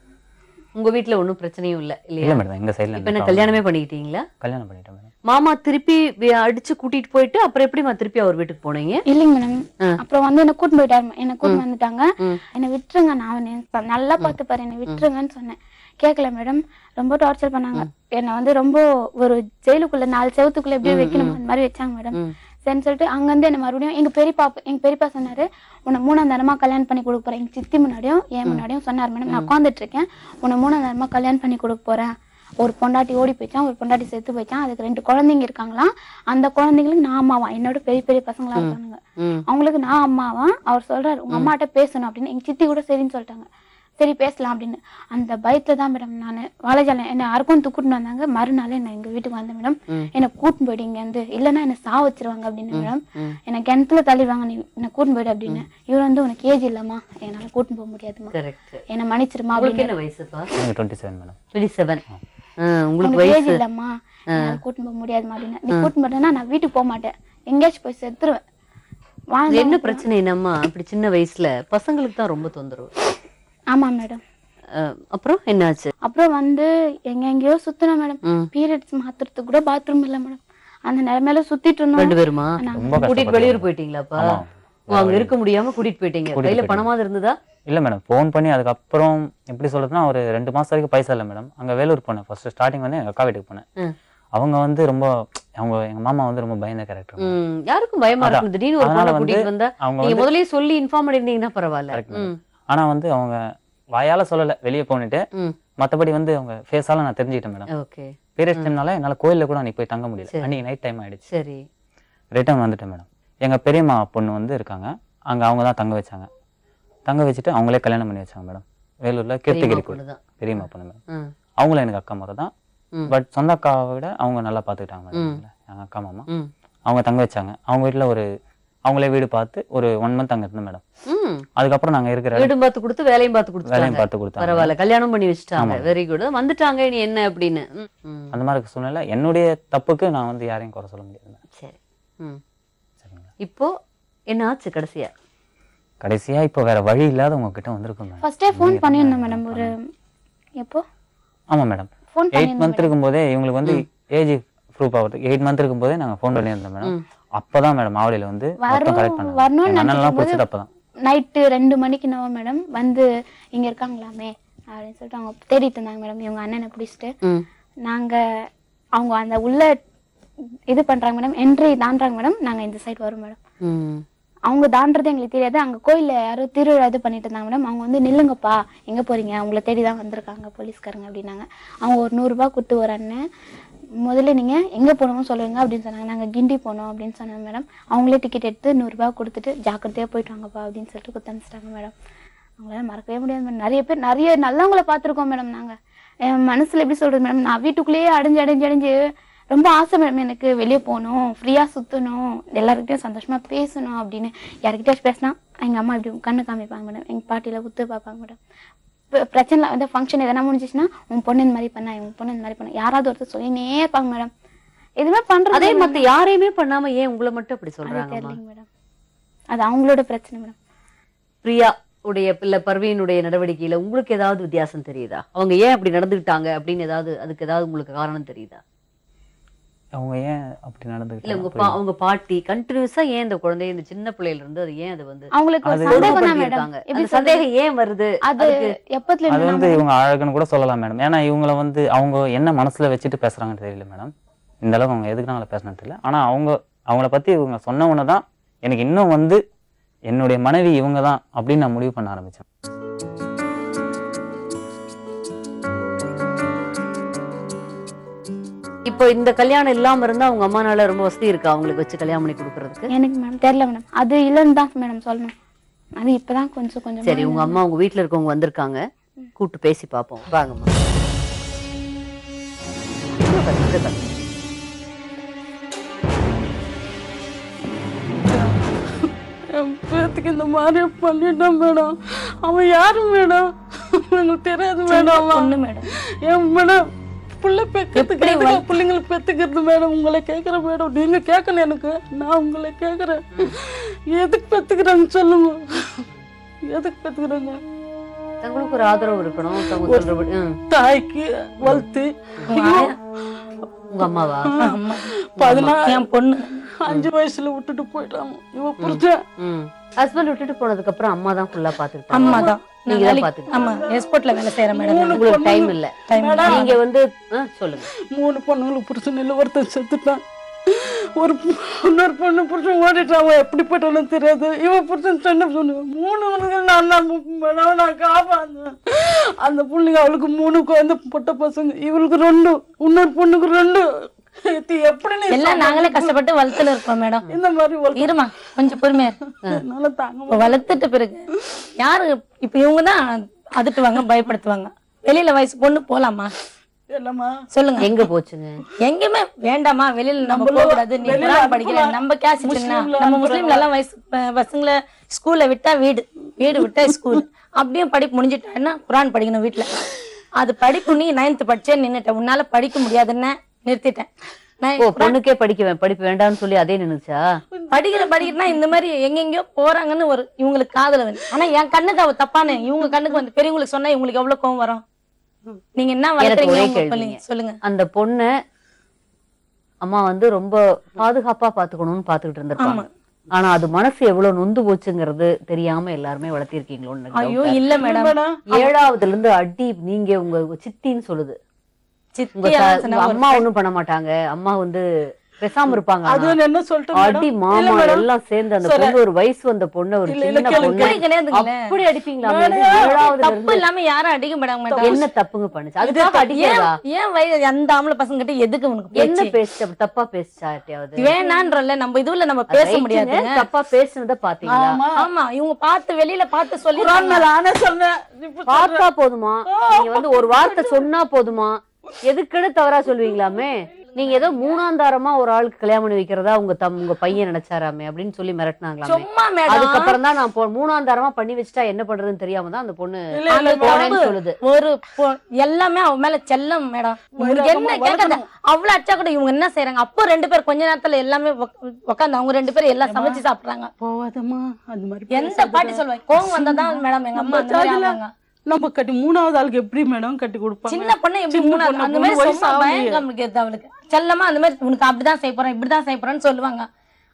உங்க வீட்ல ஒண்ணும் பிரச்சனையும் இல்ல இல்லையா இல்ல மேடம் எங்க சைடுல இப்ப என்ன கல்யாணமே பண்ணிக்கிட்டீங்களா கல்யாணம் பண்ணிட்டேன் மேடம் மாமா திருப்பி வி- அடிச்சு கூட்டிட்டு போயிட்டு அப்புறம் எப்படிமா திருப்பி அவர் வீட்டுக்கு போனீங்க இல்லைங்க மேடம் ஆ. அப்புறம் வந்து என்ன கூட்டிட்டு போயிட்டாரு என்ன கூட்டிட்டு வந்துட்டாங்க ம். என்னை விட்டுருங்க நான் அவனை ப- நல்லா பார்த்துப்பாரு என்னை விட்டுருங்கன்னு சொன்னேன் கேட்கல மேடம் ரொம்ப டார்ச்சர் பண்ணாங்க என்னை வந்து ரொம்ப ஒரு ஜெயிலுக்குள்ள நாலு செவத்துக்குள்ள எப்படியோ வைக்கணும் அந்த மாதிரி வச்சாங்க மேடம் ம். சரின்னு சொல்லிட்டு அங்கேருந்து என்ன மறுபடியும் எங்க பெரியப்பா எங்க பெரியப்பா சொன்னாரு உன்னை மூணாம் தரமா கல்யாணம் பண்ணி கொடுக்க போறேன் எங்க சித்தி முன்னாடியும் என் முன்னாடியும் சொன்னார் மேடம் நான் உட்காந்துட்டு இருக்கேன் உன்னை மூணாம் தரமா கல்யாணம் பண்ணி கொடுக்க போறேன் ஒரு பொண்டாட்டி ஓடி போயிச்சான் ஒரு பொண்டாட்டி செத்து போயிச்சான் அதுக்கு ரெண்டு குழந்தைங்க இருக்காங்களாம் அந்த குழந்தைங்களுக்கு நான் அம்மாவா என்னோட பெரிய பெரிய பசங்களா இருக்கானுங்க ம். அவங்களுக்கு நான் அம்மாவா அவர் சொல்றாரு உங்க அம்மாட்ட பேசணும் அப்படின்னு எங்க சித்தி கூட சரின்னு சொல்லிட்டாங்க சரி பேசலாம் அப்படின்னு அந்த பயத்துல தான் மேடம் நான் வாழைஜாலம் என்ன யாருக்கும் கூட்டிட்டு வந்தாங்க மறுநாள் என்ன எங்க வீட்டுக்கு வந்தேன் மேடம் என்னை கூட்டின்னு போயிட்டு இங்க வந்து இல்லைன்னா என்ன சா வச்சிருவாங்க அப்படின்னு மேடம் என்னை கிணத்துல தள்ளிடுவாங்க நீ என்ன கூட்டின்னு போயிடு அப்படின்னு இவர் வந்து உனக்கு ஏஜ் இல்லம்மா என்னால கூட்டின்னு போக முடியாதுமா கரெக்ட் என்னை மன்னிச்சிருமா உங்களுக்கு அப்படின்னு என்ன வயசுப்பா எனக்கு twenty seven madam twenty seven உங்களுக்கு உனக்கு ஏஜ் வயசு இல்லம்மா என்னால கூட்டின்னு போக முடியாதுமா அப்படின்னு நீ கூட்டின்னு போட்டேன்னா நான் வீட்டுக்கு போக மாட்டேன் எங்கேயாச்சும் போய் செத்துருவேன் இது வாழ்ந்தா என்ன பிரச்சனை என்னம்மா அப்படி சின்ன வயசுல பசங்களுக்கு தான் ரொம்ப தொந்தரவு ஆமா மேடம் அஹ், அப்புறம் என்னாச்சு அப்புறம் வந்து எங்க எங்கேயோ சுத்தினோம் மேடம் ம். பீரியட்ஸ் மாத்துறதுக்கு கூட பாத்ரூம் இல்ல மேடம் அந்த நிலைமையில சுத்திட்டு இருந்தோம் ரெண்டு பேருமா ரொம்ப கூட்டிட்டு கஷ்டப்பட்டு வெளியூர் போயிட்டீங்களாப்பா ஆமா. ஓ, அங்க இருக்க முடியாம கூட்டிட்டு போயிட்டீங்க கூட்டிட்டு கையில போயிட்டீங்க. பணமாவது இருந்ததா இல்ல மேடம் ஃபோன் பண்ணி அதுக்கப்புறம் எப்படி சொல்றதுன்னா ஒரு ரெண்டு மாசம் வரைக்கும் பைசா இல்லை மேடம் அங்க வேலூர் போனேன் ஃபர்ஸ்ட் ஸ்டார்டிங் வந்து எங்க அக்கா வீட்டுக்கு போனேன் ம். அவங்க வந்து ரொம்ப அவங்க எங்க மாமா வந்து ரொம்ப பயந்த கேரக்டர் ம், யாருக்கும் பயமா அதான். இருக்கும் திடீர்னு ஒரு அதனால பொண்ணை வந்து கூட்டிட்டு வந்தா அவங்க நீங்க வந்து முதல்லயே சொல்லி இன்ஃபார்ம் பண்ணிருந்தீங்கன்னா பரவாயில்ல Correct madam. ம், ஆனா வந்து அவங்க வாயால சொல்லல வெளியே போனிட்டு ம். மத்தபடி வந்து அவங்க ஃபேஸால நான் தெரிஞ்சுக்கிட்டேன் மேடம் ஓகே பீரியட்ஸ் டைம்னால என்னால கோயில்ல கூட அன்னைக்கு போய் தங்க முடியல சரி. அன்னைக்கு நைட் டைம் ஆயிடுச்சு சரி ரிட்டர்ன் வந்துட்டேன் மேடம் எங்க பெரியம்மா பொண்ணு வந்து இருக்காங்க அங்க அவங்க தான் தங்க வச்சாங்க தங்க வச்சுட்டு அவங்களே கல்யாணம் பண்ணி வச்சாங்க மேடம் வேலூர்ல கீர்த்திகிரி கோயில் பொண்ணுதான். பெரியம்மா பொண்ணு மேடம் ம், அவங்களும் எனக்கு அக்கா முறை தான் ம். பட் சொந்த அக்காவை விட அவங்க நல்லா பார்த்துக்கிட்டாங்க மேடம் எங்க அக்கா மாமா ம். அவங்க தங்க வச்சாங்க அவங்க வீட்ல ஒரு அவங்களே வீடு பார்த்து ஒரு ஒன் மந்த் அங்க இருந்தோம் மேடம் ம். அதுக்கப்புறம் நாங்க இருக்கிற வீடும் பார்த்து கொடுத்து வேலையும் பார்த்து வேலையும் கொடுத்தாங்க பார்த்து கொடுத்தாங்க பரவாயில்ல கல்யாணம் பண்ணி வச்சுட்டாங்க வெரி குட் வந்துட்டாங்க இனி என்ன அப்படின்னு ம், ம். அந்த மாதிரி இருக்க சூழ்நிலை என்னுடைய தப்புக்கு நான் வந்து யாரையும் குறை சொல்ல முடியாது சரி ம். சரிங்களா இப்போ என்ன ஆச்சு கடைசியா கடைசியா இப்போ வேற வழி இல்லாத உங்ககிட்ட வந்திருக்கோம் மேடம் ஃபர்ஸ்டே ஃபோன் பண்ணியிருந்தேன் மேடம் ஒரு எப்போ ஆமா மேடம் ஃபோன் எயிட் மந்த் இருக்கும்போதே இவங்களுக்கு வந்து ஏஜ் ப்ரூஃப் ஆகுது எயிட் மந்த் இருக்கும்போதே நாங்க ஃபோன் பண்ணியிருந்தோம் மேடம் அப்பதான் மேடம் மாவடியில வந்து மொத்தம் கலெக்ட் வரும் பண்ணாங்க வரணும்னு எங்க அண்ணன்லாம் நினைக்கும் போது பிடிச்சது அப்பதான் நைட்டு ரெண்டு மணிக்கு நவ மேடம் வந்து இங்க இருக்காங்களாமே அப்படின்னு சொல்லிட்டு அவங்க தேடிட்டு இருந்தாங்க மேடம் இவங்க அண்ணனை பிடிச்சிட்டு ம். நாங்க அவங்க அந்த உள்ள இது பண்றாங்க மேடம் என்ட்ரி தாண்டுறாங்க மேடம் நாங்க இந்த சைடு வரோம் மேடம் ம். அவங்க தாண்டறது எங்களுக்கு தெரியாது அங்க கோயில்ல யாரோ திருவிழா இது பண்ணிட்டு இருந்தாங்க மேடம் அவங்க வந்து நில்லுங்கப்பா எங்க போறீங்க அவங்கள தேடி தான் வந்திருக்காங்க போலீஸ்காரங்க அப்படின்னாங்க அவங்க ஒரு நூறுரூபா கொடுத்து ஒரு அண்ணன் முதல்ல நீங்க எங்க போகணுமோ சொல்லுங்க அப்படின்னு சொன்னாங்க நாங்க கிண்டி போனோம் அப்படின்னு சொன்னாங்க மேடம் அவங்களே டிக்கெட் எடுத்து நூறுரூபா கொடுத்துட்டு ஜாக்கிரதையா போயிட்டு வாங்கப்பா அப்படின்னு சொல்லிட்டு கொடுத்து அனுப்பிச்சிட்டாங்க மேடம் அவங்களால மறக்கவே முடியாது மேடம் நிறைய பேர் நிறைய நல்லவங்கள பார்த்துருக்கோம் மேடம் நாங்க என் மனசுல எப்படி சொல்றது மேடம் நான் வீட்டுக்குள்ளேயே அடைஞ்சு அடைஞ்சு அடைஞ்சு ரொம்ப ஆசை மேடம் எனக்கு வெளியே போகணும் ஃப்ரீயாக சுற்றணும் எல்லாருக்கிட்டையும் சந்தோஷமா பேசணும் அப்படின்னு யாருக்கிட்டயாச்சும் பேசினா எங்கள் அம்மா இப்படி கண்ணு காமிப்பாங்க மேடம் எங்கள் பாட்டியில் உத்து பார்ப்பாங்க மேடம் இப்ப பிரச்சனை வந்து ஃபங்க்ஷன் எதனா முடிஞ்சிச்சுன்னா உன் பொண்ணு இந்த மாதிரி பண்ணா உன் பொண்ணு இந்த மாதிரி பண்ணா யாராவது ஒருத்தர் சொல்லினே இருப்பாங்க மேடம் எதுவுமே பண்றது அதே இல்ல மத்த யாரையுமே பண்ணாம ஏன் உங்களை மட்டும் அப்படி அது சொல்றாங்கம்மா தெரியலைங்க மேடம் அது அவங்களோட பிரச்சனை மேடம் பிரியா உடைய பிள்ளை பர்வீனுடைய நடவடிக்கையில உங்களுக்கு ஏதாவது வித்தியாசம் தெரியுதா அவங்க ஏன் அப்படி நடந்துக்கிட்டாங்க அப்படின்னு ஏதாவது அதுக்கு ஏதாவது உங்களுக்கு காரணம் தெரியுதா அவங்க ஏன் அப்படி இல்ல உங்க பா நடந்துக்கிட்டாங்க அவங்க பாட்டி கண்டினியூஸா ஏன் இந்த குழந்தை இந்த சின்ன பிள்ளையில இருந்து அது ஏன் அது வந்து அவங்களுக்கு ஒரு அது சந்தேகம் தான் கொடுமைப்படுத்தி மேடம் இருக்காங்க எப்படி அந்த சந்தேகம் ஏன் வருது அது அதுக்கு எப்பத்துல அது இருந்து வந்து இவங்க அழகுன்னு கூட சொல்லலாம் மேடம் ஏன்னா இவங்கள வந்து அவங்க என்ன மனசுல வச்சுட்டு பேசுறாங்கன்னு தெரியல மேடம் இந்த அளவுக்கு அவங்க எதுக்குனால பேசுனான்னு தெரியல ஆனா அவங்க அவங்கள பத்தி இவங்க சொன்ன உடனே தான் எனக்கு இன்னும் வந்து என்னுடைய மனைவி இவங்க தான் அப்படின்னு நான் முடிவு பண்ண ஆரம்பிச்சேன் இப்போ இந்த கல்யாணம் இல்லாம இருந்தா அவங்க அம்மானால ரொம்ப வசதி இருக்கா அவங்களுக்கு வச்சு கல்யாணம் பண்ணி கொடுக்கறதுக்கு எனக்கு மேடம் தெரியல மேடம் அது இல்லைன்னு தான் மேடம் சொல்லணும் அது இப்பதான் கொஞ்சம் கொஞ்சம் சரி உங்க அம்மா உங்க வீட்ல இருக்கவங்க வந்திருக்காங்க கூப்பிட்டு பேசி பார்ப்போம் வாங்கம்மா இங்க பாரு, இங்க பாரு. என் பேத்துக்கு இந்த மாதிரி பண்ணிட்டான் மேடம் அவன் யாரு மேடம் எனக்கு தெரியாது மேடம் அவன் பொண்ணு மேடம் என் மேடம் பிள்ளை பெக்கிறதுக்கு எதுக்கு பிள்ளைங்களை பெத்துக்கிறது மேடம் உங்களை கேட்குறேன் மேடம் நீங்க கேட்கணும் எனக்கு நான் உங்களை கேட்குறேன் எதுக்கு பெத்துக்கிறாங்க சொல்லுங்க எதுக்கு பெத்துக்கிறாங்க தங்களுக்கு ஒரு ஆதரவு இருக்கணும் தங்க சொல்றபடி ம். தாய்க்கு வளர்த்து உங்க அம்மாவா பதினாறு என் பொண்ணு அஞ்சு வயசுல விட்டுட்டு போயிட்டாங்க இவ புரிஞ்சேன் ம் ஹஸ்பண்ட் விட்டுட்டு போனதுக்கு அப்புறம் அம்மா தான் ஃபுல்லா பாத்துக்கிட்டாங்க அம்மா தான் நீங்க தான் பாத்துக்கிட்டீங்க ஆமா எக்ஸ்போர்ட்ல வேலை செய்யற மேடம் உங்களுக்கு டைம் இல்ல டைம் நீங்க வந்து ஆ, சொல்லுங்க மூணு பொண்ணுங்களுக்கு புருஷன் இல்லை ஒருத்தன் செத்துட்டான் ஒரு பொ- இன்னொரு பொண்ணு புருஷன் ஓடிட்டான் அவன் எப்படிப்பட்டவனு தெரியாது இவன் புருஷன் சொன்ன சொன்ன மூணு பொண்ணுகள் நான் தான் மேடம் நான் காப்பாந்தேன் அந்த பிள்ளைங்க அவளுக்கு மூணு குழந்தை பொட்ட பசங்க இவளுக்கு ரெண்டு இன்னொரு பொண்ணுக்கு ரெண்டு இது எப்படி நீ எல்லாம் நாங்களே கஷ்டப்பட்டு வளர்த்துல இருக்கோம் மேடம் இந்த மாதிரி ஒரு இருமா கொஞ்சம் பொறுமையா இரு. என்னால தாங்க இப்ப வளர்த்துட்ட பிறகு யாரு இப்ப இவங்க தான் அதட்டுவாங்க பயப்படுத்துவாங்க வெளியில வயசு பொண்ணு போலாமா இல்லம்மா சொல்லுங்க எங்க போச்சுங்க எங்கேயுமே வேண்டாமா வெளியில நம்ம போக கூடாது நீ குரான் படிக்கல நம்ம கேஸ் நம்ம முஸ்லீம்ல எல்லாம் வயசு ப- பசங்களை ஸ்கூல்ல விட்டா வீடு வீடு விட்டா ஸ்கூல் அப்படியே படிப்பு முடிஞ்சிட்டான்னா குரான் படிக்கணும் வீட்டுல அது படிப்பு நீ நைன்த் படிச்சே நின்னுட்ட உன்னால படிக்க முடியாதுன்னு நிறுத்திட்டேன் நான் ஓ பொண்ணுக்கே படிக்க வே- படிப்பு வேண்டாம்னு சொல்லி அதே நின்னுச்சா படிக்கிற படிக்கிறனா இந்த மாதிரி எங்கெங்கயோ போறாங்கன்னு ஒரு இவங்களுக்கு காதல வந்து ஆனா என் கண்ணுக்கு அவ தப்பானு இவங்க கண்ணுக்கு வந்து பெரியவங்களுக்கு சொன்னா இவங்களுக்கு எவ்வளவு கோவம் வரும் நீங்க என்ன வளர்க்குறீங்க ஒரே உங்க கேள்விங்க. பிள்ளைங்க? சொல்லுங்க அந்த பொண்ணை அம்மா வந்து ரொம்ப பாதுகாப்பா பாத்துக்கணும்னு பாத்துக்கிட்டு இருந்திருப்பாங்க ஆனா அது மனசு எவ்வளவு நொந்து போச்சுங்கிறது தெரியாம எல்லாருமே வளர்த்திருக்கீங்களோன்னு எனக்கு ஐயோ doubt ஆ இல்ல மேடம் இருக்கு. ஏழாவதுல இருந்து அடி நீங்க உங்க சித்தின்னு சொல்லுது உங்க சித்தி த- எல்லாம் சொன்னா உங்க ஒரு அம்மா ஒண்ணும் பண்ண மாட்டாங்க அம்மா வந்து பேசாம இருப்பாங்க அது ஆனா. என்ன சொல்லிட்டு அடி மாமா எல்லாம் சேர்ந்து அந்த பொண்ணு ஒரு வயசு வந்த பொண்ணு ஒரு சின்ன பொண்ணு அப்படி கிடையாதுங்களே. அப்படி அடிப்பீங்களா ஏழாவதுல தப்பு இருந்து இல்லாம யாரும் அடிக்க மாட்டாங்க என்ன தப்புங்க பண்ணுச்சு அதுக்காக அடிக்கிறதா ஏன் ஏன் வயது அந்த ஆம்பளை பசங்க கிட்ட எதுக்கு உனக்கு என்ன பேச்சு பேசுச்சு அப்படி தப்பா பேசுச்சா யார்ட்டையாவது வேணான்றல நம்ம இதுல நம்ம பேச ரைட்டுங்க, முடியாதுங்க தப்பா பேசுனத பாத்தீங்களா ஆமா இவங்க பார்த்து வெளியில பார்த்து சொல்லி குரான் மேல ஆனே சொன்னேன் இப்ப பார்த்தா போதுமா நீங்க வந்து ஒரு வார்த்தை சொன்னா போதுமா எதுக்குன்னு தவறா சொல்லுவீங்களாமே நீங்க ஏதோ மூணாந்தாரமா ஒரு ஆளுக்கு கல்யாணம் பண்ணி வைக்கிறதா உங்க தம் உங்க பையன் நினைச்சாராமே அப்படின்னு சொல்லி மிரட்டினாங்களாமே சும்மா மேடம் அதுக்கப்புறம் தான் நான் போ- மூணாந்தாரமா பண்ணி வச்சுட்டா என்ன பண்றதுன்னு தெரியாம தான் அந்த பொண்ணு அந்த போனேன்னு தப்பு சொல்லுது ஒரு பொ- எல்லாமே அவன் மேல செல்லம் மேடம் உங்களுக்கு என்ன கேட்காத அவ்வளவு அச்சா கூட இவங்க என்ன செய்யறாங்க அப்போ ரெண்டு பேர் கொஞ்ச நேரத்துல எல்லாமே உட்காந்து அவங்க ரெண்டு பேரும் எல்லாம் சமைச்சு சாப்பிடுறாங்க போவாதம்மா அந்த மாதிரி எந்த பாட்டி சொல்லுவாங்க கோவம் வந்தாதான் மேடம் எங்க அம்மா அந்த மாதிரி ஆவாங்க. நம்ம கட்டி மூணாவது ஆளுக்கு எப்படி மேடம் கட்டி கொடுப்பாங்க சின்ன பொண்ணு எப்படி சின்ன மூணாவது பொண்ணு, அந்த மூணு மாதிரி வயசு சும்மா ஆகலையே. பயங்கரம் இருக்குது அவளுக்கு செல்லமா அந்த மாதிரி உனக்கு அப்படிதான் செய்ய போறேன் இப்படிதான் செய்ய போறேன்னு சொல்லுவாங்க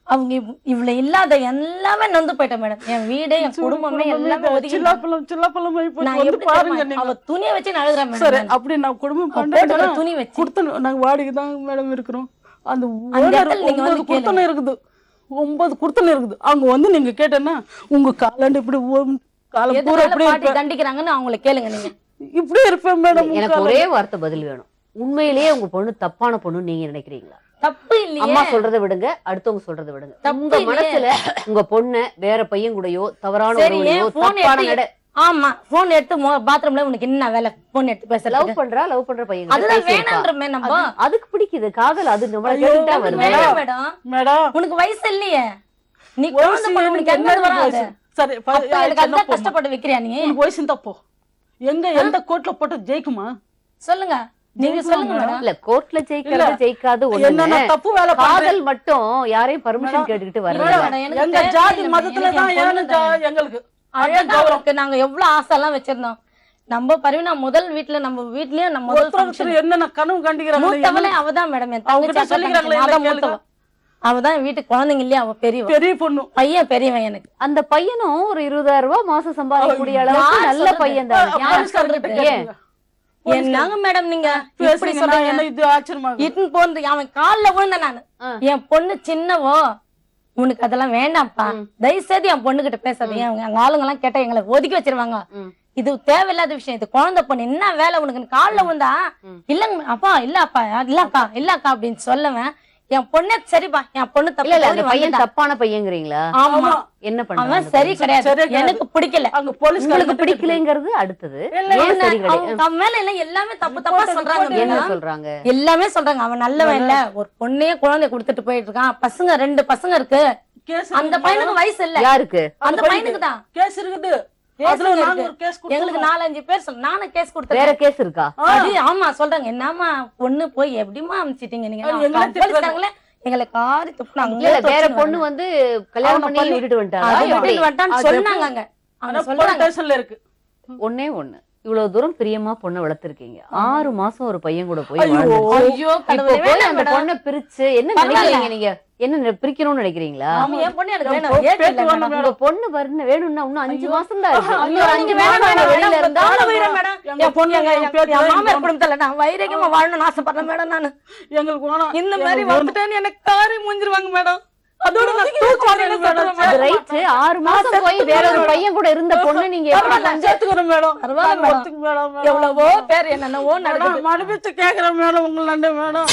அவங்க இவ்- இவ்வளவு இல்லாத எல்லாமே நொந்து போயிட்டேன் மேடம் என் வீடு என் குடும்பமே எல்லாமே ஒதுக்கி சில்லாப்பழம் சில்லாப்பழம் நான் வந்து எப்படி பாருங்க தெரியுமா, நீங்க அவ துணியை வச்சு நான் அழுகுறேன் சரி மேடம் அப்படி நான் குடும்பம் அவ போட்டுக்கிற பண்றேன் துணி வச்சு கொடுத்தனும் நாங்க வாடகை தான் மேடம் இருக்கிறோம் அந்த அந்த ஓனர் இடத்துல நீங்க வந்து ஒன்பது குடுத்தனம் இருக்குது ஒன்பது குடுத்தனம் இருக்குது அவங்க வந்து நீங்க கேட்டேன்னா உங்க காலாண்டு இப்படி ஓ- காலம் பூரா எதனால இப்படி பாட்டி இருப்பேன் தண்டிக்கிறாங்கன்னு அவங்கள கேளுங்க நீங்க இப்படி இருப்பேன் மேடம் எனக்கு ஒரே வார்த்தை பதில் வேணும் உண்மையிலேயே உங்க பொண்ணு தப்பான பொண்ணு நீங்க நினைக்கிறீங்களா தப்பு இல்லையே அம்மா சொல்றதை விடுங்க அடுத்தவங்க சொல்றதை விடுங்க தப்பு உங்க இல்லையே. மனசுல உங்க பொண்ணு வேற பையன் கூடயோ தவறான சரி உறவுலையோ ஏன் போன் தப்பான நட எடுத்து ஆமா போன் எடுத்து பாத்ரூம்ல உனக்கு என்ன வேலை போன் எடுத்து லவ் பேசுறது பண்றா லவ் பண்ற பையன் கிட்ட அதுதான் பேசியிருக்கா. வேணான்றமே நம்ம அது- அதுக்கு பிடிக்குது காதல் அது நம்மள ஐயோ, கேட்டுட்டா அது வருது வேணாம் மேடம் மேடம் உனக்கு வயசு இல்லையே நீ குழந்தை வயசு பொண்ணு உனக்கு எனக்கு என்ன என்ன வராது வயசு? சரி ப- அப்ப எனக்கு சின்ன அதுதான் பொண்ணு. கஷ்டப்பட்டு வைக்கிறியா நீ உனக்கு வயசு தப்போ எங்க எந்த கோர்ட்ல போட்டு ஜெயிக்குமா சொல்லுங்க நீங்க ஜெயிக்குமா சொல்லுங்க மேடம்? மேடம் இல்ல கோர்ட்ல ஜெயிக்கிறது இல்ல. ஜெயிக்காது என்னென்ன ஒண்ணு தப்பு வேலை பண்றேன் காதல் மட்டும் யாரையும் பர்மிஷன் கேட்டுக்கிட்டு இல்ல வரல மேடம், எனக்கு எங்க தேவையில்லை ஜாதி மேடம். மதத்துல எனக்கு தான் என் பொண்ணு ஏன்னு ஜா- தானே. எங்களுக்கு அழகா அவளுக்கு நாங்க எவ்வளவு ஆசை எல்லாம் வச்சிருந்தோம் நம்ம பரிவினா முதல் வீட்டுல நம்ம வீட்லயும் நம்ம முதல் ஒருத்தர் function. ஒருத்தர் என்னென்ன கனவு கண்டிக்கிறாங்க மூத்தவளே அவதான் மேடம் என் அவங்ககிட்ட தங்கச்சி சொல்லிக்கிறாங்களே, அதான் என்ன மூத்தவ அவதான் வீட்டுக்கு குழந்தைங்க இல்லையா அவ பெரியவ பெரிய பொண்ணு பையன் பெரியவன் எனக்கு அந்த பையனும் ஒரு இருபதாயிரம் ரூபாய் மாசம் சம்பாதிக்கக்கூடிய அளவுக்கு யார் நல்ல சொல்றது? பையன் தான் யார் போலீஸ்காரர்கிட்ட சொல்றது? கேளுங்க. என்னங்க மேடம் நீங்க இப்படி பேசுறீங்கன்னா சொல்றீங்க என்ன இது ஆச்சரியமா இருக்கு. இட்டுன்னு போந்து அவன் கால்ல விழுந்தேன் நானு ஆ. என் பொண்ணு சின்னவோ உனக்கு அதெல்லாம் வேண்டாம்ப்பா தயவு செய்து என் பொண்ணு கிட்ட பேசாத ஏன் அவங்க அங்க ஆளுங்க எல்லாம் கேட்டா எங்களை ஒதுக்கி வச்சிருவாங்க ம். இது தேவையில்லாத விஷயம் இது குழந்தை பொண்ணு என்ன வேலை உனக்கு கால்ல விழுந்தா இல்லங்க அப்பா இல்ல அப்பா இல்லக்கா இல்லக்கா அப்படின்னு சொல்லவன் என் பொண்ணே சரிப்பா என் பொண்ணு இல்ல தப்பு இல்ல அந்த தவறி பையன் வந்துட்டா. தப்பான பையங்கிறீங்களா ஆமா என்ன அவன் பண்ண சரி கிடையாது சரி கிடையாது. எனக்கு பிடிக்கல அங்க போலீஸ்காரங்க உங்களுக்கு பிடிக்கலைங்கிறது அடுத்தது இல்ல, ஏன் என்ன, சரி கிடையாது அவங்க அவன் மேல எல்லாம் எல்லாமே தப்பு தப்பா சொல்றாங்க என்ன மேடம். சொல்றாங்க எல்லாமே சொல்றாங்க அவன் நல்லவன் இல்ல ஒரு பொண்ணையே குழந்தை கொடுத்துட்டு போயிட்டு இருக்கான் பசங்க ரெண்டு பசங்க இருக்கு கேஸ் அந்த பையனுக்கு வயசு இல்ல யாருக்கு அந்த பையனுக்கு தான் கேஸ் இருக்குது கேஸ் அதுல நாங்க இருக்கு. ஒரு கேஸ் எங்களுக்கு நாலஞ்சு பேர் சொல்ல நானும் கேஸ் வேற கொடுத்தேன் கேஸ் இருக்கா அது ஆமா சொல்றாங்க என்னமா பொண்ணு போய் எப்படிமா அமிச்சிட்டீங்க நீங்க அது எங்களை நான் போலீஸ்காரங்களே எங்களை காரி துப்புனாங்க இல்ல இல்ல வேற பொண்ணு வந்து கல்யாணம் அவனை பண்ணி பண்ணி- விட்டுட்டு வந்துட்டாங்க அது எப்படி? விட்டுட்டு வந்துட்டான்னு அது சொன்னாங்க அங்க அவங்க ஆனா சொல்றாங்க ஸ்டேஷன்ல இருக்கு ஒண்ணே ஒண்ணு இவ்வளவு தூரம் பிரியமா பொண்ணை வளர்த்திருக்கீங்க ஆறு மாசம் ஒரு பையன் கூட போய் ஐயோ. வாழ்ந்துருச்சு. ஐயோ இப்போ கடவுளே போய் வேணாம் அந்த மேடம். பொண்ணை பிரிச்சு என்ன பரவாயில்ல. நினைக்கிறீங்க நீங்க என்ன நி- பிரிக்கணும்னு நினைக்கிறீங்களா ஆமா, என் பொண்ணு எனக்கு என் வேணும் பொ- ஏன் பேத்தி இல்ல வேணும் மேடம்? உங்க பொண்ணு வரணும் வேணும்னா இன்னும் அஞ்சு மாசம் தான் இருக்கு ஐயோ, இன்னும் நீங்க அஞ்சு வேணாம் மாசம் மேடம், வெளியில வேணாம் இருந்தா தாழ வைரேன் மேடம். எங்க என் பொண்ணு எங்க- எங்க என் பேத்தி என் வேணும். மாமியார் குடும்பத்துல நான் வைரகமா வாழணும்னு ஆசைப்படுறேன் மேடம் நானு எங்களுக்கு வேணாம் இந்த மாதிரி எங்களுக்கு வேணும். வந்துட்டேன்னு எனக்கு காரி முடிஞ்சிருவாங்க மேடம் அதோட நான் தூக்கி தூக்கு வாரியில வாரியில மேடம். செத்துருவேன் அது மேடம். ரைட் ஆறு மாசம் போய் வேற ஒரு பையன் கூட இருந்த பொண்ணு நீங்க எப்படி பரவாயில்ல, வந்து- சேர்த்துக்கிறேன் மேடம் பரவாயில்ல நான் மேடம். ஒத்துக்கு madam, madam. எவ்வளவோ பேர் என்னென்னவோ நடக்குது மேடம், மறுபடியும் கேக்குறேன் மேடம் உங்களை நண்டு மேடம்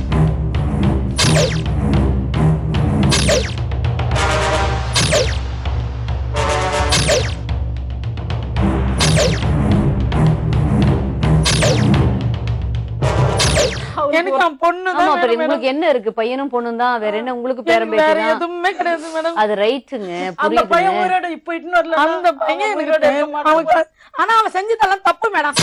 எனக்கு நான் பொண்ணு ஆமா அப்புறம் உங்களுக்கு என்ன இருக்கு பையனும் பொண்ணும் தான் வேற என்ன உங்களுக்கு பேரம் வேற பேசுதான் எதுவுமே கிடையாது மேடம் அது ரைட்டுங்க அந்த பையன் புரியுதுங்க உயிரோட இப்ப இன்னும் வரல அந்த பையன் எனக்கு தேவை. அவன் ஆனா அவன் செஞ்சதெல்லாம் தப்பு மேடம்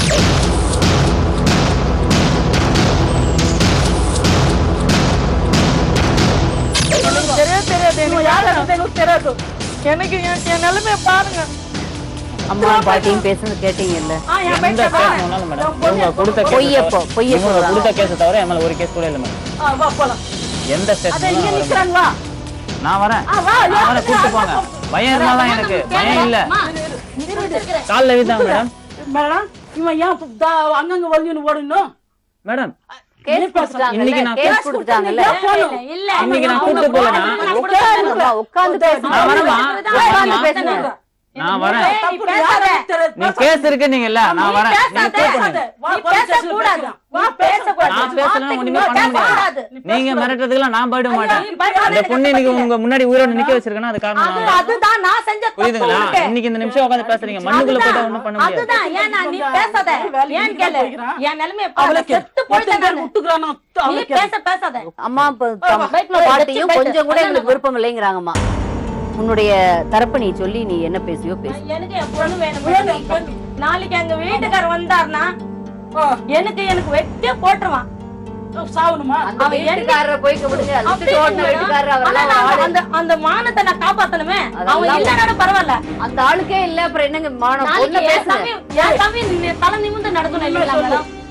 எனக்கு தெரியவே தெரியாது எனக்கு யாரு எனக்கு தெரியாது எனக்கு என் என் நிலைமைய பாருங்க அம்மா பாட்டியும் பேசுறது கேட்டீங்கல்ல ஆ, என் எந்த பையன் கேஸ் பாருங்க. வேணாலும் மேடம் இவங்க கொடுத்த கேஸ் பொய்யப்போ பொய்யப்போ இவங்க கொடுத்த கேஸ் தவிர என் மேல ஒரு கேஸ் கூட இல்ல மேடம் ஆ, வா போலாம் எந்த அத இங்க ஸ்டேஷன் நிக்கிறாங்க வா நான் வரேன் ஆ, வா நான் வரேன் கூப்பிட்டு போங்க பயம் இருந்தாதான் எனக்கு பயம் இல்ல அம்மா, நீ கொடுத்திருக்கிற. கால்ல வீதாங்க மேடம் மேடம் இவன் ஏன் இப்ப தா- அங்கங்க வலின்னு ஓடணும் கேஸ் இன்னைக்கு கொடுத்துட்டாங்கல்ல நான் கேஸ் கொடுத்துட்டாங்கல்ல இல்ல, இல்ல. இன்னைக்கு நான் அவங்க கூப்பிட்டு போலனா உட்காருங்கம்மா, உட்கார்ந்து பேசுங்க நான் வரேம்மா. உட்கார்ந்து பேசுங்க நான் வரேன் ஏய், நீ பேசாத. நீ கேஸ் இருக்கு நீங்க இல்ல நான் வரேன் நீங்க பேசாத. கூப்பிடுங்க வா, நீ போலீஸ் பேசக்கூடாது. ஸ்டேஷன்ல வா, பேசக்கூடாது. நான் பேசலாம் ஒண்ணுமே பண்ண பேசக்கூடாது. முடியாது நீங்க மிரட்டுறதுக்குலாம் நான் போயிட மாட்டேன் நீ பயப்படாத, இந்த பொண்ணு இன்னைக்கு உங்க முன்னாடி உயிரோட நிக்க வச்சிருக்கேன்னா அது காரணம் அது நான் தான். அதுதான் நான் செஞ்ச தப்பு புரியுதுங்களா உனக்கு. இன்னைக்கு இந்த நிமிஷம் உட்காந்து பேசுறீங்க மண்ணுக்குள்ள போயிட்டு ஒண்ணும் பண்ண முடியாது அதுதான் ஏன்னா நீ பேசாத வேலைக்கு ஏன் கேளு போய்க்கிறான். என் நிலைமைய அவளை பாரு செத்து போயிட்டேன் நானு. விட்டுக்கிறான் நீ பேச பேசாத அம்மா இப்ப தம்- பைக்ல பாட்டியும் வச்சு கொஞ்சம் கூட போயிட்டு. எங்களுக்கு விருப்பம் இல்லைங்கிறாங்கம்மா உன்னுடைய தரப்பு நீ சொல்லி நீ என்ன பேசியோ பேசு எனக்கு என் பொண்ணு வேணும் நாளைக்கு எங்க வீட்டுக்காரர் வந்தாருன்னா எனக்கு எனக்கு வெட்டியே போட்டுருவான் சாவணுமா அந்த அவன் என்ன- வீட்டுக்காரரை போய் விடுங்க அப்படி அழுத்திட்டு ஓடின இல்லைடா. வீட்டுக்காரர் ஆனா அவரெல்லாம் நான் ஆளு. அந்த அந்த மானத்தை நான் காப்பாத்தணுமே அதெல்லாம் அவன் இல்லைனாலும் பரவாயில்ல அந்த ஆளுக்கே இல்ல அப்புறம் என்னங்க மானம் நாளைக்கு பொண்ணு என் பேசுங்க தம்பி என் தம்பி நி- தலை நிமிர்ந்து நடக்கணும் இல்லைங்களா மேடம்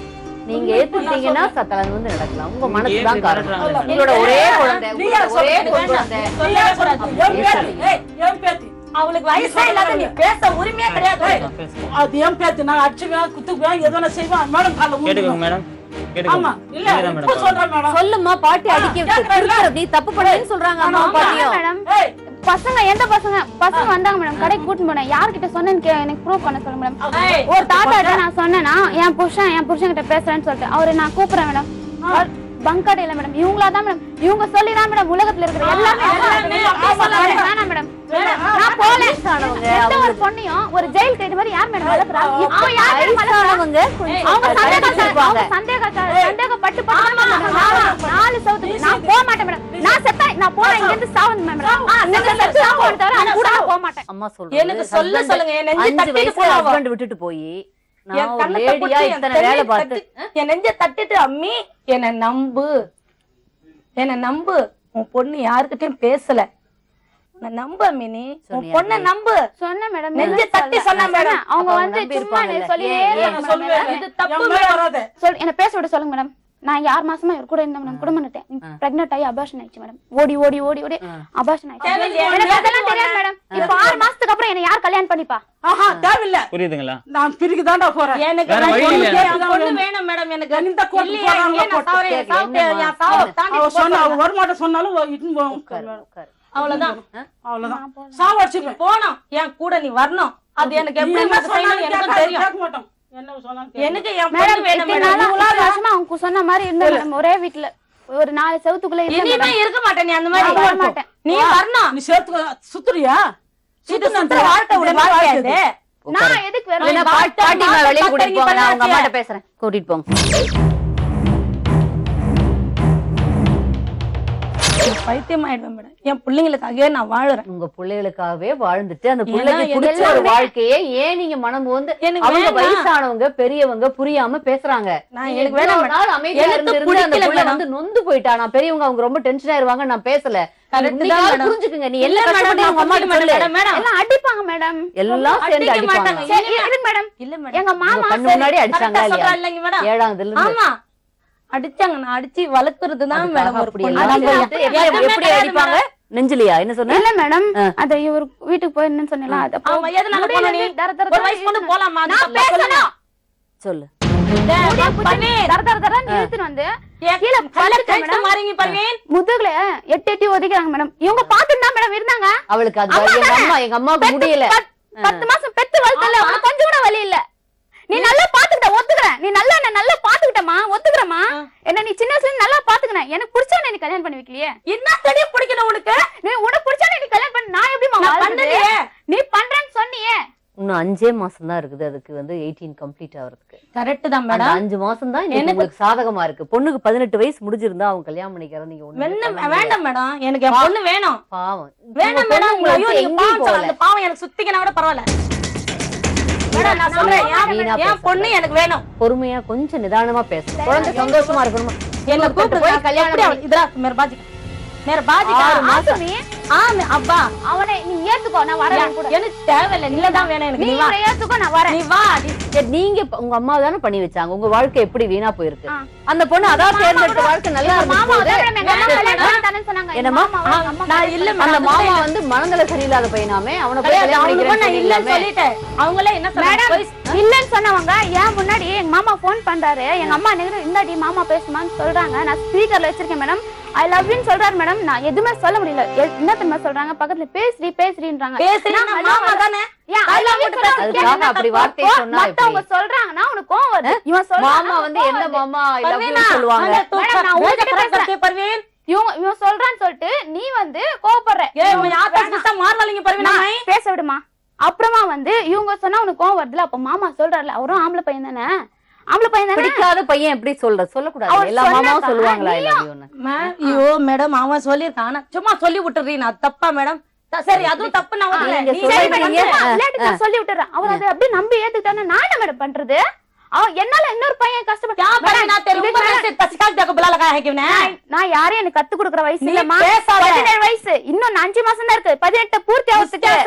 நீங்க ஏத்துக்கிட்டீங்கன்னா சத்தலங்க வந்து நடக்கலாம் உங்க மனசு தான் ஏன் காரணம் நடக்கிறாங்க? உங்களோட ஒரே குழந்தை நீ உங்களோட ஏன் ஒரே சொல்றது? பொன் குழந்தை நீ ஏன் சொல்றது? என் பேத்தி, ஏய், என் பேத்தி. அவளுக்கு வயசே இல்லாத நீ பேச உரிமையே கிடையாது அது என் பேத்தி நான் அடிச்சுவேன் குத்துக்குவேன் எதுனா செய்வேன் மேடம் கால கேட்டுக்கோங்க மேடம் ஆமா கேட்டுக்கோங்க இல்ல இல்ல இப்ப மேடம் சொல்றேன் மேடம் சொல்லுமா பாட்டி அடிக்க கேக்குறேன்ல. திருத்துற, நீ தப்பு பண்ணேன்னு சொல்றாங்க அம்மா பாட்டியும் மேடம் ஏய் பசங்க எந்த பசங்க பசங்க வந்தாங்க மேடம் கடைக்கு கூட்டிட்டு போனேன் யார்கிட்ட சொன்னேன்னு கே- எனக்கு ப்ரூவ் பண்ண சொல்லுங்க மேடம் ஏய், ஒரு தாத்தாட்ட நான் சொன்னேன்னா என் புருஷன் என் புருஷன் கிட்ட பேசுறேன்னு சொல்லிட்டு அவரு நான் கூப்பிடுறேன் மேடம் அவர் பங்காட இல்ல மேடம் இவங்களா தான் மேடம் இவங்க சொல்லி தான் மேடம் உலகத்துல இருக்கிற எல்லாமே எல்லாமே ஆமா, பேசலாம். வேணாம் மேடம் நான் போல வயசானவங்க, எந்த ஒரு பொண்ணையும் ஒரு ஜெயில் கைது மாதிரி யார் மேடம் வளர்க்குறா இப்போ யார் மேடம் வளர்க்குறா? வயசானவங்க கொஞ்சம் அவங்க சந்தேகம் இருப்பாங்க அவங்க சந்தேகத்தை சந்தேகப்பட்டு பட்டு நான் நாலு சவுத்துக்கு நான் போக மாட்டேன் மேடம் நான் செத்தா நான் போறேன் இங்க இருந்து சாவணும் மேடம் நீங்க செத்து சாவணும் தவிர அவங்க கூட நான் போக மாட்டேன் அம்மா சொல்றது எனக்கு சொல்ல husband சொல்லுங்க, என் நெஞ்சு அஞ்சு தட்டிட்டு வயசுல போனாவா? ஹஸ்பண்ட் விட்டுட்டு போய் நான் என் ஒரு கண்ணத்தை லேடியா பிடிச்சி என் இத்தனை வேலை தென்னையை பார்த்து தட்டி- என் நெஞ்ச தட்டிட்டு அம்மி என்ன நம்பு என்ன நம்பு உன் பொண்ணு யாருக்கிட்டயும் பேசல உன்னை நம்பு அம்மி நீ உன் சொன்னியா பொண்ணை நீ? நம்பு சொன்னேன் மேடம் நெஞ்ச தட்டி சொன்னா மேடம் அவங்க அப்ப வந்து நம்பி சும்மா இருப்பாங்கல்ல. சொல்லியே ஏன், ஏன் இருக்காங்க சொல்லுவேன் மேடம். இது தப்பு என் மேல வராத சொல் என்ன பேச விட சொல்லுங்க மேடம் நான் இங்க ஆறு மாசமா இவர் கூட இருந்தேன் மேடம் குடும்பம் நட்டேன் பிரெக்னென்ட் ஆகி அபார்ஷன் ஆயிடுச்சு மேடம் ஓடி ஓடி ஓடி ஓடி அபார்ஷன் ஆயிடுச்சு தேவையில்லையா? எனக்கு அதெல்லாம் தெரியாது மேடம் இப்போ ஆறு மாசத்துக்கு அப்புறம் என்ன யார் கல்யாணம் பண்ணிப்பா ஆஹா தேவையில்ல புரியுதுங்களா நான் பிரிக்கு தாண்டா போறேன் எனக்கு வேற நான் வழி பொண்ணு இல்ல. என் பொண்ணு வேணும் மேடம் எனக்கு எந்த கோர்ட்டு இல்லையா, போறாங்களோ இங்கே நான் கோர்ட்டு. சாவறேன், கேக்கு, சாவறேன், என்னம்மா? என் சாவை தாண்டி அவ போ சொன்ன அவ சொல்லுங்க. வரமாட்ட சொன்னாலும் இட்டுன்னு போவோம் உட்காரு, உட்காரு. அவ்வளவுதான் அவ்வளவுதான் சாவடிச்சுப்பேன் போனோம் என் கூட நீ வரணும் அது எனக்கு எப்படி என்ன எனக்கு செய்யணும் சொன்னாலும் எனக்கும் கேட்க- தெரியும் கேட்க மாட்டோம் என்ன சொன்னாலும் கேட்க எனக்கு என் மேடம் பொண்ணு வேணும் இத்தனை மேடம் நாளா இவ்வளவு வருஷமா அவங்க சொன்ன மாதிரி இருந்தேன் மேடம் ஒரே வீட்டுல ஒரு நாலு செவத்துக்குள்ள இருந்தேன் இனிமே மேடம். இருக்க மாட்டேன் நீ அந்த மாதிரி நான் வர மாட்டேன். நீ வரணும் நீ சேர்த்து சுத்துறியா இது சுத்த வாழ்க்கை உடைய வாழ்க்கை அது நான் எதுக்கு இல்லைன்னா வரணும் பாட்டி பாட்டி மாத்த- வெளியே மாத்த கூட்டிட்டு போங்க நான் உங்க பண்ணாதீங்க. அம்மாட்ட பேசுறேன் கூட்டிட்டு போங்க பைத்தியம் ஆயிடுவேன் மேடம் என் பிள்ளைங்களுக்காகவே நான் வாழுறேன் உங்க பிள்ளைகளுக்காகவே வாழ்ந்துட்டு அந்த ஏன்னா பிள்ளைக்கு இது பிடிச்ச ஒரு எல்லாமே- வாழ்க்கையே ஏன் நீங்க மனம் வந்து எனக்கு அவங்க வேணாம். வயசானவங்க பெரியவங்க புரியாம பேசுறாங்க நான் நீங்க எனக்கு வேணாம் இவ்வளவு நாள் அமைதியா எனக்கு இருந்து இருந்து அந்த பிடிக்கல புள்ள மேடம். வந்து நொந்து போயிட்டா நான் பெரியவங்க அவங்க ரொம்ப டென்ஷன் ஆயிருவாங்க நான் பேசல Correct இன்னைக்கு தான் நாள் மேடம். புரிஞ்சுக்குங்க நீ இல்ல என்ன மேடம், கஷ்டப்பட்டு நான் உங்க அம்மாட்ட புரிஞ்சுக்க சொல்லு மாட்டேன் மேடம். எல்லாம் அடிப்பாங்க மேடம் எல்லாம் சேர்ந்து அடிக்க அடிப்பாங்க மாட்டாங்க. சரி இருங்க மேடம் இல்ல மேடம் எங்க மாமா உங்க கண்ணு சரி, முன்னாடி அடிச்சாங்களா கரெக்டா இல்லையா சொல்றா இல்லைங்க மேடம் ஏழாவதுல இருந்து ஆமா அடிச்சாங்க நான் அடிச்சு வளர்க்கறது தான் அதுக்காக மேடம் ஒரு அப்படி பொண்ணு எல்லாம் நம்ம சொல்லிட்டு எப்படி எதுவுமே எப்படி கிடையாது அடிப்பாங்க மேடம். நெஞ்சிலியா என்ன சொன்ன இல்ல மேடம் ஆ. அத இவர் வீட்டுக்கு போயிருந்தேன்னு சொன்னல அது அப்போ ஆமா, எதனால முடியல, போன நீ? தர தர ஒரு தர வயசு பொண்ணு இழுத்துன்னு போலாமா? அது நான் தப்பா சொல்லுங்க. பேசணும் சொல்லு டேய், முடிய பண்ணி. பிடிச்சி தர தர தர இழுத்துன்னு வந்து என் கீழே கல்ல படுத்துட்டேன் கழிச்சு மேடம். மாறிங்க பர்வீன். முதுகுல எட்டு எட்டி ஒதுக்கிறாங்க மேடம் இவங்க பாத்துட்டு தான் மேடம் இருந்தாங்க அவளுக்கு அது அம்மா எங்க தானே? அம்மா எங்க அம்மாவுக்கு பெத்து- முடியல பத்- பத்து மாசம் பெத்து வளர்த்தல உனக்கு கொஞ்சம் கூட வலி இல்ல நீ நல்லா பாத்துக்கிட்ட ஒத்துக்கிறேன் நீ நல்லா என்ன நல்லா பாத்துக்கிட்டமா ஒத்துக்கிறமா என்ன நீ சின்ன வயசுல நல்லா பாத்துக்கின எனக்கு பிடிச்சவன நீ கல்யாணம் பண்ணி வைக்கலையே என்ன செடி பிடிக்கணும் உனக்கு நீ உனக்கு பிடிச்சவன நீ கல்யாணம் பண்ணி நான் எப்படி நான் பண்ணலையே. நீ பண்றேன்னு சொன்னியே இன்னும் அஞ்சே மாசம் தான் இருக்குது அதுக்கு வந்து எயிட்டீன் கம்ப்ளீட் ஆகிறதுக்கு கரெக்ட் தான் அந்த மேடம் அஞ்சு மாசம் தான் எனக்கு- உங்களுக்கு சாதகமா இருக்கு பொண்ணுக்கு பதினெட்டு வயசு முடிஞ்சிருந்தா அவங்க கல்யாணம் பண்ணிக்கிறத நீங்க ஒண்ணுமே வேண்டாம் பண்ண முடியாது. வேண்டாம் மேடம் எனக்கு என் பொண்ணு வேணும் பாவம் வேண்டாம் உங்க மேடம் பொண்ணு ஐயோ உங்களுக்கு நீங்க எங்கேயும் பாவம் போகல. சொல்ல அந்த பாவம் எனக்கு சுத்திக்கினா கூட பரவாயில்ல மேடம் நான் சொல்றேன் என் வீணா என் பேசாத. பொண்ணு எனக்கு வேணும் பொறுமையா கொஞ்சம் நிதானமா பேசணும் குழந்தை சந்தோஷமா இருக்கணுமா என்ன கூப்பிட்டு கூப்பிட்டு போய் கல்யாணம் கல்யாணம் இதரா மேர பாஜி மேர பாஜி ஆசுமி ஆமா அப்பா அவனை நீ ஏத்துக்கோ நான் வரேன் கூட எனக்கு தேவையில்லை நீ தான் வேணும் எனக்கு நீ நீ வா இவனை ஏத்துக்கோ நான் வரேன் நீ வா நீ சரி, நீங்க இப்ப உங்க அம்மா தானே பண்ணி வச்சாங்க உங்க வாழ்க்கை எப்படி வீணா போயிருக்கு ஆ. அந்த பொண்ணு அதான் தேர்ந்தெடுத்த வாழ்க்கை நல்லா மாமா இருந்துச்சு தான் மேடம் எங்க அம்மா கல்யாணம் பண்ணி தரேன்னு சொன்னாங்க எங்க என்னம்மா? மாமாவை எங்க அம்மா நான் இல்ல அந்த மேடம் மாமா வந்து மனநிலை சரியில்லாத பையனாமே அவனை போய் கிடையாது கல்யாணம் அவங்களுக்கு நான் பண்ணிக்கிறேன்னு இல்லன்னு சொல்லிடலாமே. சொல்லிட்டேன் அவங்களே என்ன மேடம் சொன்னாங்க இல்லன்னு சொன்னவங்க ஏன் முன்னாடி எங்க மாமா ஃபோன் பண்றாரு எங்க அம்மா நிக்கிற இந்தாடி மாமா பேசுமான்னு சொல்றாங்க நான் ஸ்பீக்கர்ல வச்சிருக்கேன் மேடம் ஐ லவ் யூன்னு சொல்றாரு மேடம் நான் எதுவுமே சொல்ல முடியல எ- என்ன தெரியுமா சொல்றாங்க பக்கத்துல பேசுறி பேசுறின்றாங்க பேசுறீங்க நான் மாமா தானே ஏன் I love you போட்டு சொல்றாங்க. அதுக்காக கேட்டா அப்படி தப்பா? வார்த்தையை சொன்னா மத்தவங்க எப்படி? சொல்றாங்கன்னா உனக்கு கோவம் வருது இவன் சொல்றான் மாமா வந்து எந்த மாமா ஐ லவ் யூ பர்வீனா, சொல்லுவாங்க அந்த தூக்க- மேடம், நான் உங்ககிட்ட வேக பேசுறேன். கரெக்ட் பர்வீன் இவன் இவன் சொல்றான்னு சொல்லிட்டு நீ வந்து கோவப்படுற ஏய் உன் யாத்தா கிட்ட மாறலங்க பர்வீனா நான் பேச விடுமா அப்புறமா வந்து இவங்க சொன்னா உனக்கு கோவம் வருதுல அப்ப மாமா சொல்றாருல அவரும் ஆம்பளை பையன் தானே ஆம்பளை பையன் தானே பிடிக்காத பையன் எப்படி சொல்ற சொல்லக்கூடாது அவர் எல்லா மாமாவும் சொன்னாக்கா, சொல்லுவாங்களா ஐ நீயும் லவ் யூன்னு மே- ஐயோ மேடம் அவன் சொல்லியிருக்கான் ஆனா சும்மா சொல்லி விட்டுறீ நான் தப்பா மேடம் த- சரி அதுவும் தப்பு நான் ஒத்துக்கல. நீங்க நீ சொல்றீங்க. சரி மேடம். சொல்றீங்க. சும்மா விளையாட்டுக்கு நான் சொல்லி விட்டுறேன் அவர் அதை அப்படியே நம்பி ஏத்துக்கிட்டானே நான் என்ன மேடம் பண்றது அவன் என்னால இன்னொரு பையன் கஷ்டப்பட்டு क्या மேடம், पढ़ना तेरे இதுக்கு ऊपर மேல- से तस्काल देखो बुला लगा है क्यों ने நான் யாரையும் எனக்கு கத்து கொடுக்குற வயசு நீ இல்லம்மா பேசாத. பதினேழு வயசு இன்னும் அஞ்சு மாசம் தான் இருக்கு பதினெட்டு பூர்த்தி ஆகிறதுக்கு उसके से कि तू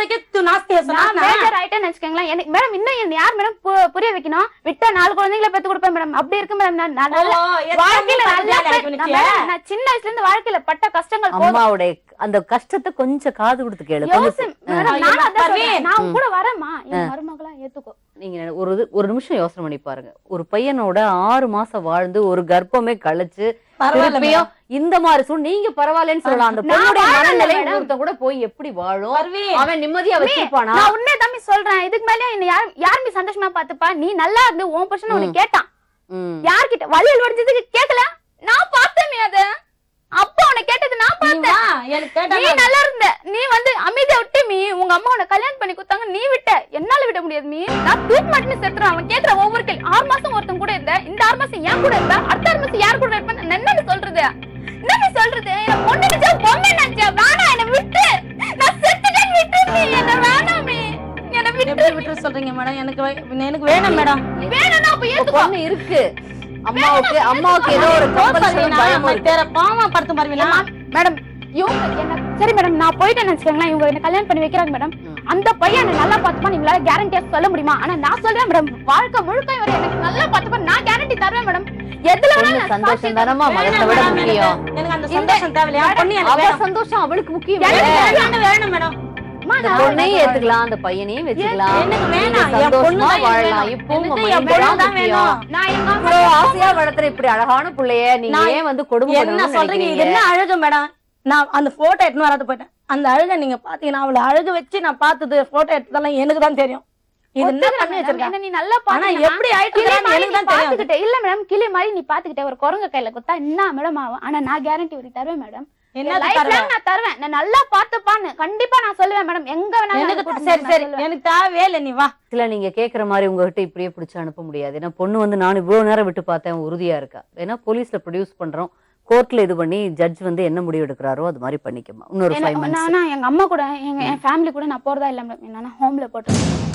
நாஸ்தியா நான் சொன்னா மேஜர் ஆயிட்டேன்னு வச்சுக்கோங்களேன் எனக்கு மேடம் இன்னும் என்ன யார் மேடம் புரிய வைக்கணும் விட்டா நாலு குழந்தைங்களை பெத்து கொடுப்பேன் மேடம் அப்படி இருக்கு மேடம் நான் நான் நல்லா- ஓ, எத்தனை வாழ்க்கையில பேர் நல்லா கல்யாணம் பே- பண்ணிச்சியா? நான் மேடம், நான் சின்ன வயசுல இருந்து வாழ்க்கையில பட்ட கஷ்டங்கள் போதும் அம்மாவுடைய அந்த கஷ்டத்தை கொஞ்சம் காது கொடுத்து கேளு கொஞ்சம் யோசி மேடம், ஐயோ, நானும் அதான் பர்வீன். சொல்றேன். நான் உன் கூட வரேம்மா என் மருமகளா ஏத்துக்கோ நீங்க ஒரு இது- ஒரு நிமிஷம் யோசனை பண்ணி பாருங்க ஒரு பையனோட ஆறு மாசம் வாழ்ந்து ஒரு கர்ப்பமே கழிச்சு பரவாயில்ல திருப்பியும் இந்த மாதிரி சூழ் நீங்க பரவாயில்லன்னு சொல்லலாம் அந்த நான் பொண்ணுடைய வாழல மனநிலை மேடம். ஒருத்தன் கூட போய் எப்படி வாழும் பர்வீன். அவன் நிம்மதியா வச்சிருப்பானா நான் உன்னே தம்பி சொல்றேன் இதுக்கு மேல என்ன யார் யாருமே சந்தோஷமா பாத்துப்பா நீ நல்லா இருந்து உன் புருஷன் உனக்கு கேட்டான் ம். யார்கிட்ட வழியில் வடிஞ்சதுக்கு கேட்கல நான் பார்த்தேன் அத அப்பா உன்னை கேட்டது நான் நீ பார்த்தேன் வா, எனக்கு கேட்டா நீ நல்லா இருந்த நீ வந்து அமைதியா விட்டு மீ உங்க அம்மா உன்னை கல்யாணம் பண்ணி கொடுத்தாங்க நீ விட்ட என்னால விட முடியாது மீ நான் தூக்கு மாட்டேன்னு செத்துறேன் அவன் கேக்குற ஒவ்வொரு கேள்வி ஆறு மாசம் ஒருத்தன் கூட இருந்த இந்த ஆறு மாசம் என் கூட இருப்ப அடுத்த ஆறு மாசம் யார் கூட இருப்பேன் நான் என்னன்னு சொல்றது என்ன நீ சொல்றது என்ன பொண்ணு நினைச்சா பொம்மை நினைச்சா வேணாம் என்ன விட்டு நான் செத்துட்டேன்னு விட்டு நீ என்ன வேணாம் மீ என்ன விட்டு எப்படி விட்டு சொல்றீங்க மேடம் எனக்கு வே- எனக்கு வேணும் மேடம் வேணும்னா அப்ப இப்ப ஏத்துக்கோ பொண்ணு இருக்கு அம்மாவுக்கு அம்மாவுக்கு ஏதோ ஒரு கம்பல்சன் பயம் இருக்கு தேர பாவமா படுத்து பாருவீங்களா மேடம் இவங்க என்ன சரி மேடம் நான் போயிட்டேன்னு வச்சுக்கோங்களேன் இவங்க என்ன கல்யாணம் பண்ணி வைக்கிறாங்க மேடம் அந்த பையன் என்ன நல்லா பார்த்துப்பா நீங்களால கேரண்டியா சொல்ல முடியுமா ஆனா நான் சொல்றேன் மேடம் வாழ்க்கை முழுக்க இவர் எனக்கு நல்லா பார்த்துப்பா நான் கேரண்டி தருவேன் மேடம் எதுல பொண்ணு வேணாலும் நான் சந்தோஷம் சாட்சி தானமா மனசை விட மேடம், முக்கியம் எனக்கு- எனக்கு அந்த சந்தோஷம் தேவையில்லையா பொண்ணு எனக்கு அவ வேணும் சந்தோஷம் அவளுக்கு முக்கியம் எனக்கு இல்ல. வேணும், வேணும் மேடம் அம்மா, இந்த நான் பொண்ணையும் ஏத்துக்கலாம் அந்த பையனையும் வச்சுக்கலாம் எனக்கு நீங்க வேணாம் என் பொண்ணு சந்தோஷமா தான் வாழலாம் வேணும். இப்பவும் உங்க எனக்கு என் mind தான் பொண்ணு தான் முக்கியம் வேணும் நான் எங்க அம்மா இவ்வளவு ஆசையா வளர்த்துற இப்படி அழகான புள்ளைய நீங்க நான் ஏன் வந்து கொடுமை என்ன பண்ணணும்னு சொல்றீங்க இது நினைக்கிறீங்க என்ன அழகு மேடம் நான் அந்த போட்டோ எடுத்துன்னு வராது போயிட்டேன் அந்த அழகை நீங்க பாத்தீங்கன்னா அவளை அழகு வச்சு நான் பார்த்தது போட்டோ எடுத்ததெல்லாம் எனக்கு தான் தெரியும் இது என்ன பண்ணி ஒத்துக்கிறேன் வச்சிருக்கேன் madam. என்ன நீ நல்லா ஆனா பாத்துக்கிட்டா? எப்படி ஆயிட்டு கிளி இருக்கிறான்னு மாதிரி எனக்கு நீ தான் தெரியும் பாத்துக்கிட்ட. இல்ல மேடம் கிளி மாதிரி நீ பாத்துக்கிட்ட ஒரு குரங்கு கையில குத்தா என்ன மேடம் ஆகும் ஆனா நான் கேரண்டி உனக்கு தருவேன் மேடம் என்னது லைஃப் தருவ? நான் தருவேன் நான் நல்லா பாத்துப்பான்னு கண்டிப்பா நான் சொல்லுவேன் மேடம் எங்க வேணாலும் எனக்கு கூட்டிட்டு சரி நான் சரி சொல்லுவேன். எனக்கு தேவையே இல்லை நீ வா இல்ல நீங்க கேக்குற மாதிரி உங்ககிட்ட இப்படியே பிடிச்சு அனுப்ப முடியாது ஏன்னா பொண்ணு வந்து நான் இவ்வளவு நேரம் விட்டு பார்த்தேன் உறுதியா இருக்கா ஏன்னா போலீஸ்ல ப்ரொடியூஸ் பண்றோம் கோர்ட்ல இது பண்ணி ஜட்ஜ் வந்து என்ன முடிவு எடுக்கிறாரோ அது மாதிரி பண்ணிக்கமா இன்னொரு ஃபைவ் எனக்கு- மந்த்ஸ் நானா எங்க அம்மா கூட எங்க என் ஃபேமிலி கூட நான் போறதா இல்ல மேடம் என்னன்னா ஹோம்ல போட்டு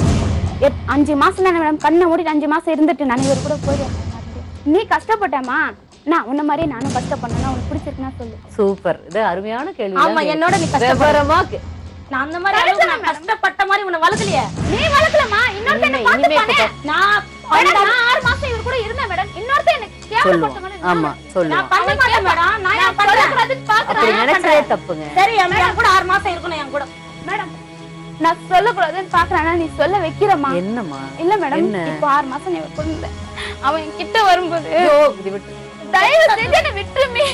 எட்- அஞ்சு மாசம் தானே மேடம் கண்ணை மூடிட்டு அஞ்சு மாசம் இருந்துட்டு நான் இவர் கூட போயிடுவேன் நீ கஷ்டப்பட்டேமா நான் உன்ன மாதிரி நானும் கஷ்டப்பட்டேன்னா உனக்கு பிடிச்சிருக்குன்னா சொல்லு சூப்பர் இது அருமையான கேள்வி ஆமா என்னோட நீ கஷ்டப்பட விவரமா கே- நான் அந்த மாதிரி அளவுக்கு நான் கஷ்டப்பட்ட மாதிரி உன்னை வளர்க்கலையே நீ வளர்க்கலமா இன்னொருத்த என்ன இனிமே- இனிமே பாத்துப்பானே நான் மேடம், நான் ஆறு மாசம் இவர் கூட இருந்தேன் மேடம் இன்னொருத்த எனக்கு சொல்லுவோம் கேவலப்படுத்தவங்க ஆமா நான் சொல்லுவோம் பண்ண மாட்டேன் மேடம் நான் ஏன் பண்றேன் சொல்லக்கூடாதுன்னு அப்படி பாக்குறேன் நினைச்சதே தப்புங்க சரி என் மேடம் கூட ஆறு மாசம் இருக்கணும் என் கூட மேடம் நான் சொல்லக்கூடாதுன்னு பாக்குறேன் ஆனா நீ சொல்ல வைக்கிறமா என்னம்மா இல்ல மேடம் என்ன? இப்போ ஆறு மாசம் நீ இவர் கூட இருந்த. அவன் என் கிட்ட வரும்போது ஐயோ, இது விட்டு தயவு செஞ்சு என்ன விட்டுருமே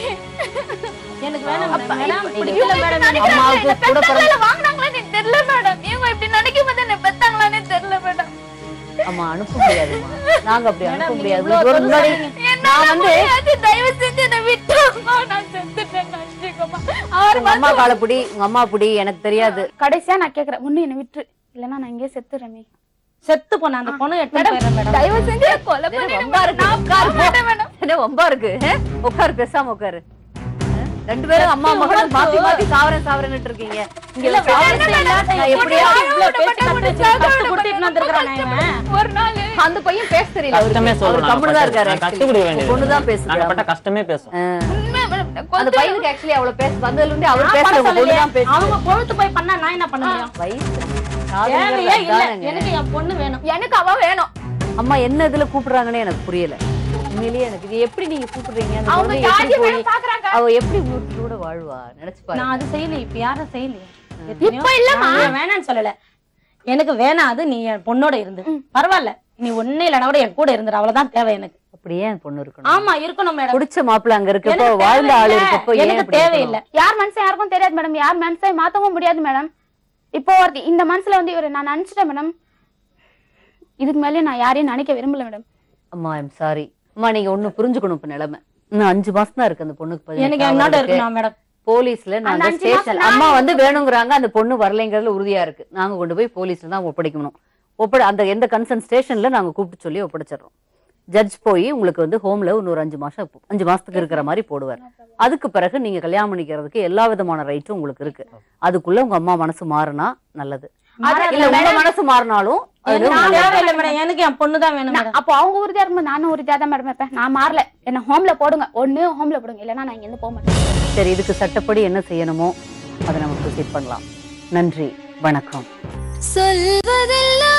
எனக்கு வேணும் அப்பா, மேடம் இப்ப பிடிக்கல இவங்க மேடம் இப்படி எனக்கு. அம்மாவுக்கு நினைக்கிறாங்களே, கூட என்ன பிறந்த- பெத்தாங்களா, வாங்குனாங்களான்னு எனக்கு தெரியல மேடம் இவங்க இப்படி நினைக்கும் போது என்ன பெத்தாங்களான்னு தெரியல மேடம் ஆமா அனுப்ப முடியாதுமா நாங்க அப்படி அனுப்ப மேடம், முடியாது இவ்வளவு ஒரு முன்னாடி என்னால முடியாது தயவு செஞ்சு என்ன விட்டுருமா நான் செத்துட்டேன் நன்றிங்கம்மா ஆறு உங்க அம்மா கால புடி உங்க அம்மா புடி எனக்கு தெரியாது கடைசியா நான் கேக்குறேன் ஒண்ணு என்ன விட்டுரு இல்லன்னா நான் இங்கே செத்துறேன் செத்து போன அந்த பொண்ணு எடுத்து போயிடுறேன் மேடம் தயவு செஞ்சு என்ன கொலை இது பண்ணிடு வம்பா இருக்கு. நான் உட்கார மாட்டேன் மேடம் என்ன வம்பா இருக்கு ஆ? உட்காரு பேசாம உட்காரு ஆ? ரெண்டு பேரும் அம்மா மகளும் மாத்தி மாத்தி சாவரன் சாவரன்னுட்டு இருக்கீங்க இங்க இல்ல, சாவரன் வேண்டாம், செய்யல. வேண்டாம், நான் எப்படியா இவ்வளவு பேச்சு கத்து வச்சு கஷ்டம் கொடுத்துட்டு வந்திருக்கிறான் இவன். ஒரு நாள் அந்த பையன் பேச தெரியல அவருக்கு. கஷ்டமே அவர் சொல்றேன் கம்முனு தான் இருக்காரு நான் கஷ்டம் actually. கொடுக்க வேண்டியது பொண்ணுதான் பேசுது நாங்க ஆமா. பட்ட கஷ்டமே பேசும் ஆ. உண்மை மேடம் நான் அந்த கொல்றேன். பையனுக்கு ஆக்சுவலி அவ்வளவு பேச வந்ததுல இருந்தே அவர் நான் பேச பண்ண சொல்லலையே. பொண்ணுதான் பேசு அவங்க பொழுது போய் பண்ணா நான் என்ன பண்ண முடியும் வயசு தேவையே இல்ல காதலிங்கிறது எனக்கு என் பொண்ணு வேணும் எனக்கு அவ வேணும் அம்மா என்ன இதுல கூப்பிடுறாங்கன்னு எனக்கு புரியல உண்மையிலேயே எனக்கு இது எப்படி நீங்க கூப்பிடுறீங்க அந்த அவங்க குழந்தை எப்படி ஜாதி போய் வேணும் பாக்குறாங்க அவ எப்படி வீட்டோட வாழ்வா நினைச்சு பாரு நான் அது செய்யல இப்ப யாரும் செய்யலையே இப்ப இல்லம்மா. நான் வேணாம்னு சொல்லல எனக்கு வேணாம் அது நீ என் பொண்ணோட இருந்து பரவாயில்ல நீ ஒண்ணே இல்லைனா கூட என் கூட இருந்துரு அவ்வளவுதான் தேவை எனக்கு அப்படியே என் பொண்ணு இருக்கணும் ஆமா இருக்கணும் மேடம் புடிச்ச மாப்பிள்ள அங்க இருக்கப்போ எனக்கு வாழ்ந்த ஆள் தேவையில்ல. இருக்கப்போ ஏன் எனக்கு இப்படி தேவையில்லை இருக்கணும்? யார் மனசை யாருக்கும் தெரியாது மேடம் யார் மனசை மாத்தவும் முடியாது மேடம் இப்போ ஒருத்தி இந்த மனசுல வந்து இவரு நான் நினைச்சிட்டேன் மேடம் இதுக்கு மேலே நான் யாரையும் நினைக்க விரும்பல மேடம் அம்மா ஐம் சாரி அம்மா நீங்க ஒண்ணு புரிஞ்சுக்கணும் இப்ப நிலைமை இன்னும் அஞ்சு மாசம் தான் இருக்கு அந்த பொண்ணுக்கு பதினெட்டு எனக்கு என்னோட ஆவறதுக்கு. இருக்கணும் மேடம் போலீஸ்ல அந்த நாங்க அஞ்சு மாசம் ஸ்டேஷன் நான் அம்மா வந்து வேணுங்கிறாங்க அந்த பொண்ணு வரலைங்கிறதுல உறுதியா இருக்கு நாங்க கொண்டு போய் போலீஸ்ல தான் ஒப்படைக்கணும் ஒப்படை அந்த எந்த கன்சர்ன் ஸ்டேஷன்ல நாங்க கூப்பிட்டு சொல்லி ஒப்படைச்சிடுறோம் ஜட்ஜ் போய் உங்களுக்கு வந்து ஹோம்ல இன்னொரு அஞ்சு மாசம் அஞ்சு மாசத்துக்கு இருக்கிற மாதிரி போடுவார் அதுக்கு பிறகு நீங்க கல்யாணம் பண்ணிக்கிறதுக்கு எல்லா விதமான ரைட்டும் உங்களுக்கு இருக்கு அதுக்குள்ள உங்க அம்மா மனசு மாறினா நல்லது இல்ல உங்க மனசு மாறினாலும் அது எனக்கு நல்லது. தேவையில்லை மேடம் எனக்கு என் பொண்ணு தான் வேணும் மேடம் அப்போ அவங்க உறுதியா இருக்கும்போது நானும் உறுதியா தான் மேடம் இருப்பேன் நான் மாறல என்ன ஹோம்ல போடுங்க ஒண்ணு ஹோம்ல போடுங்க இல்லைன்னா நான் இங்க இருந்து போக மாட்டேன் சரி இதுக்கு சட்டப்படி என்ன செய்யணுமோ அதை நம்ம ப்ரொசீட் பண்ணலாம் நன்றி வணக்கம் சொல்வதெல்லாம்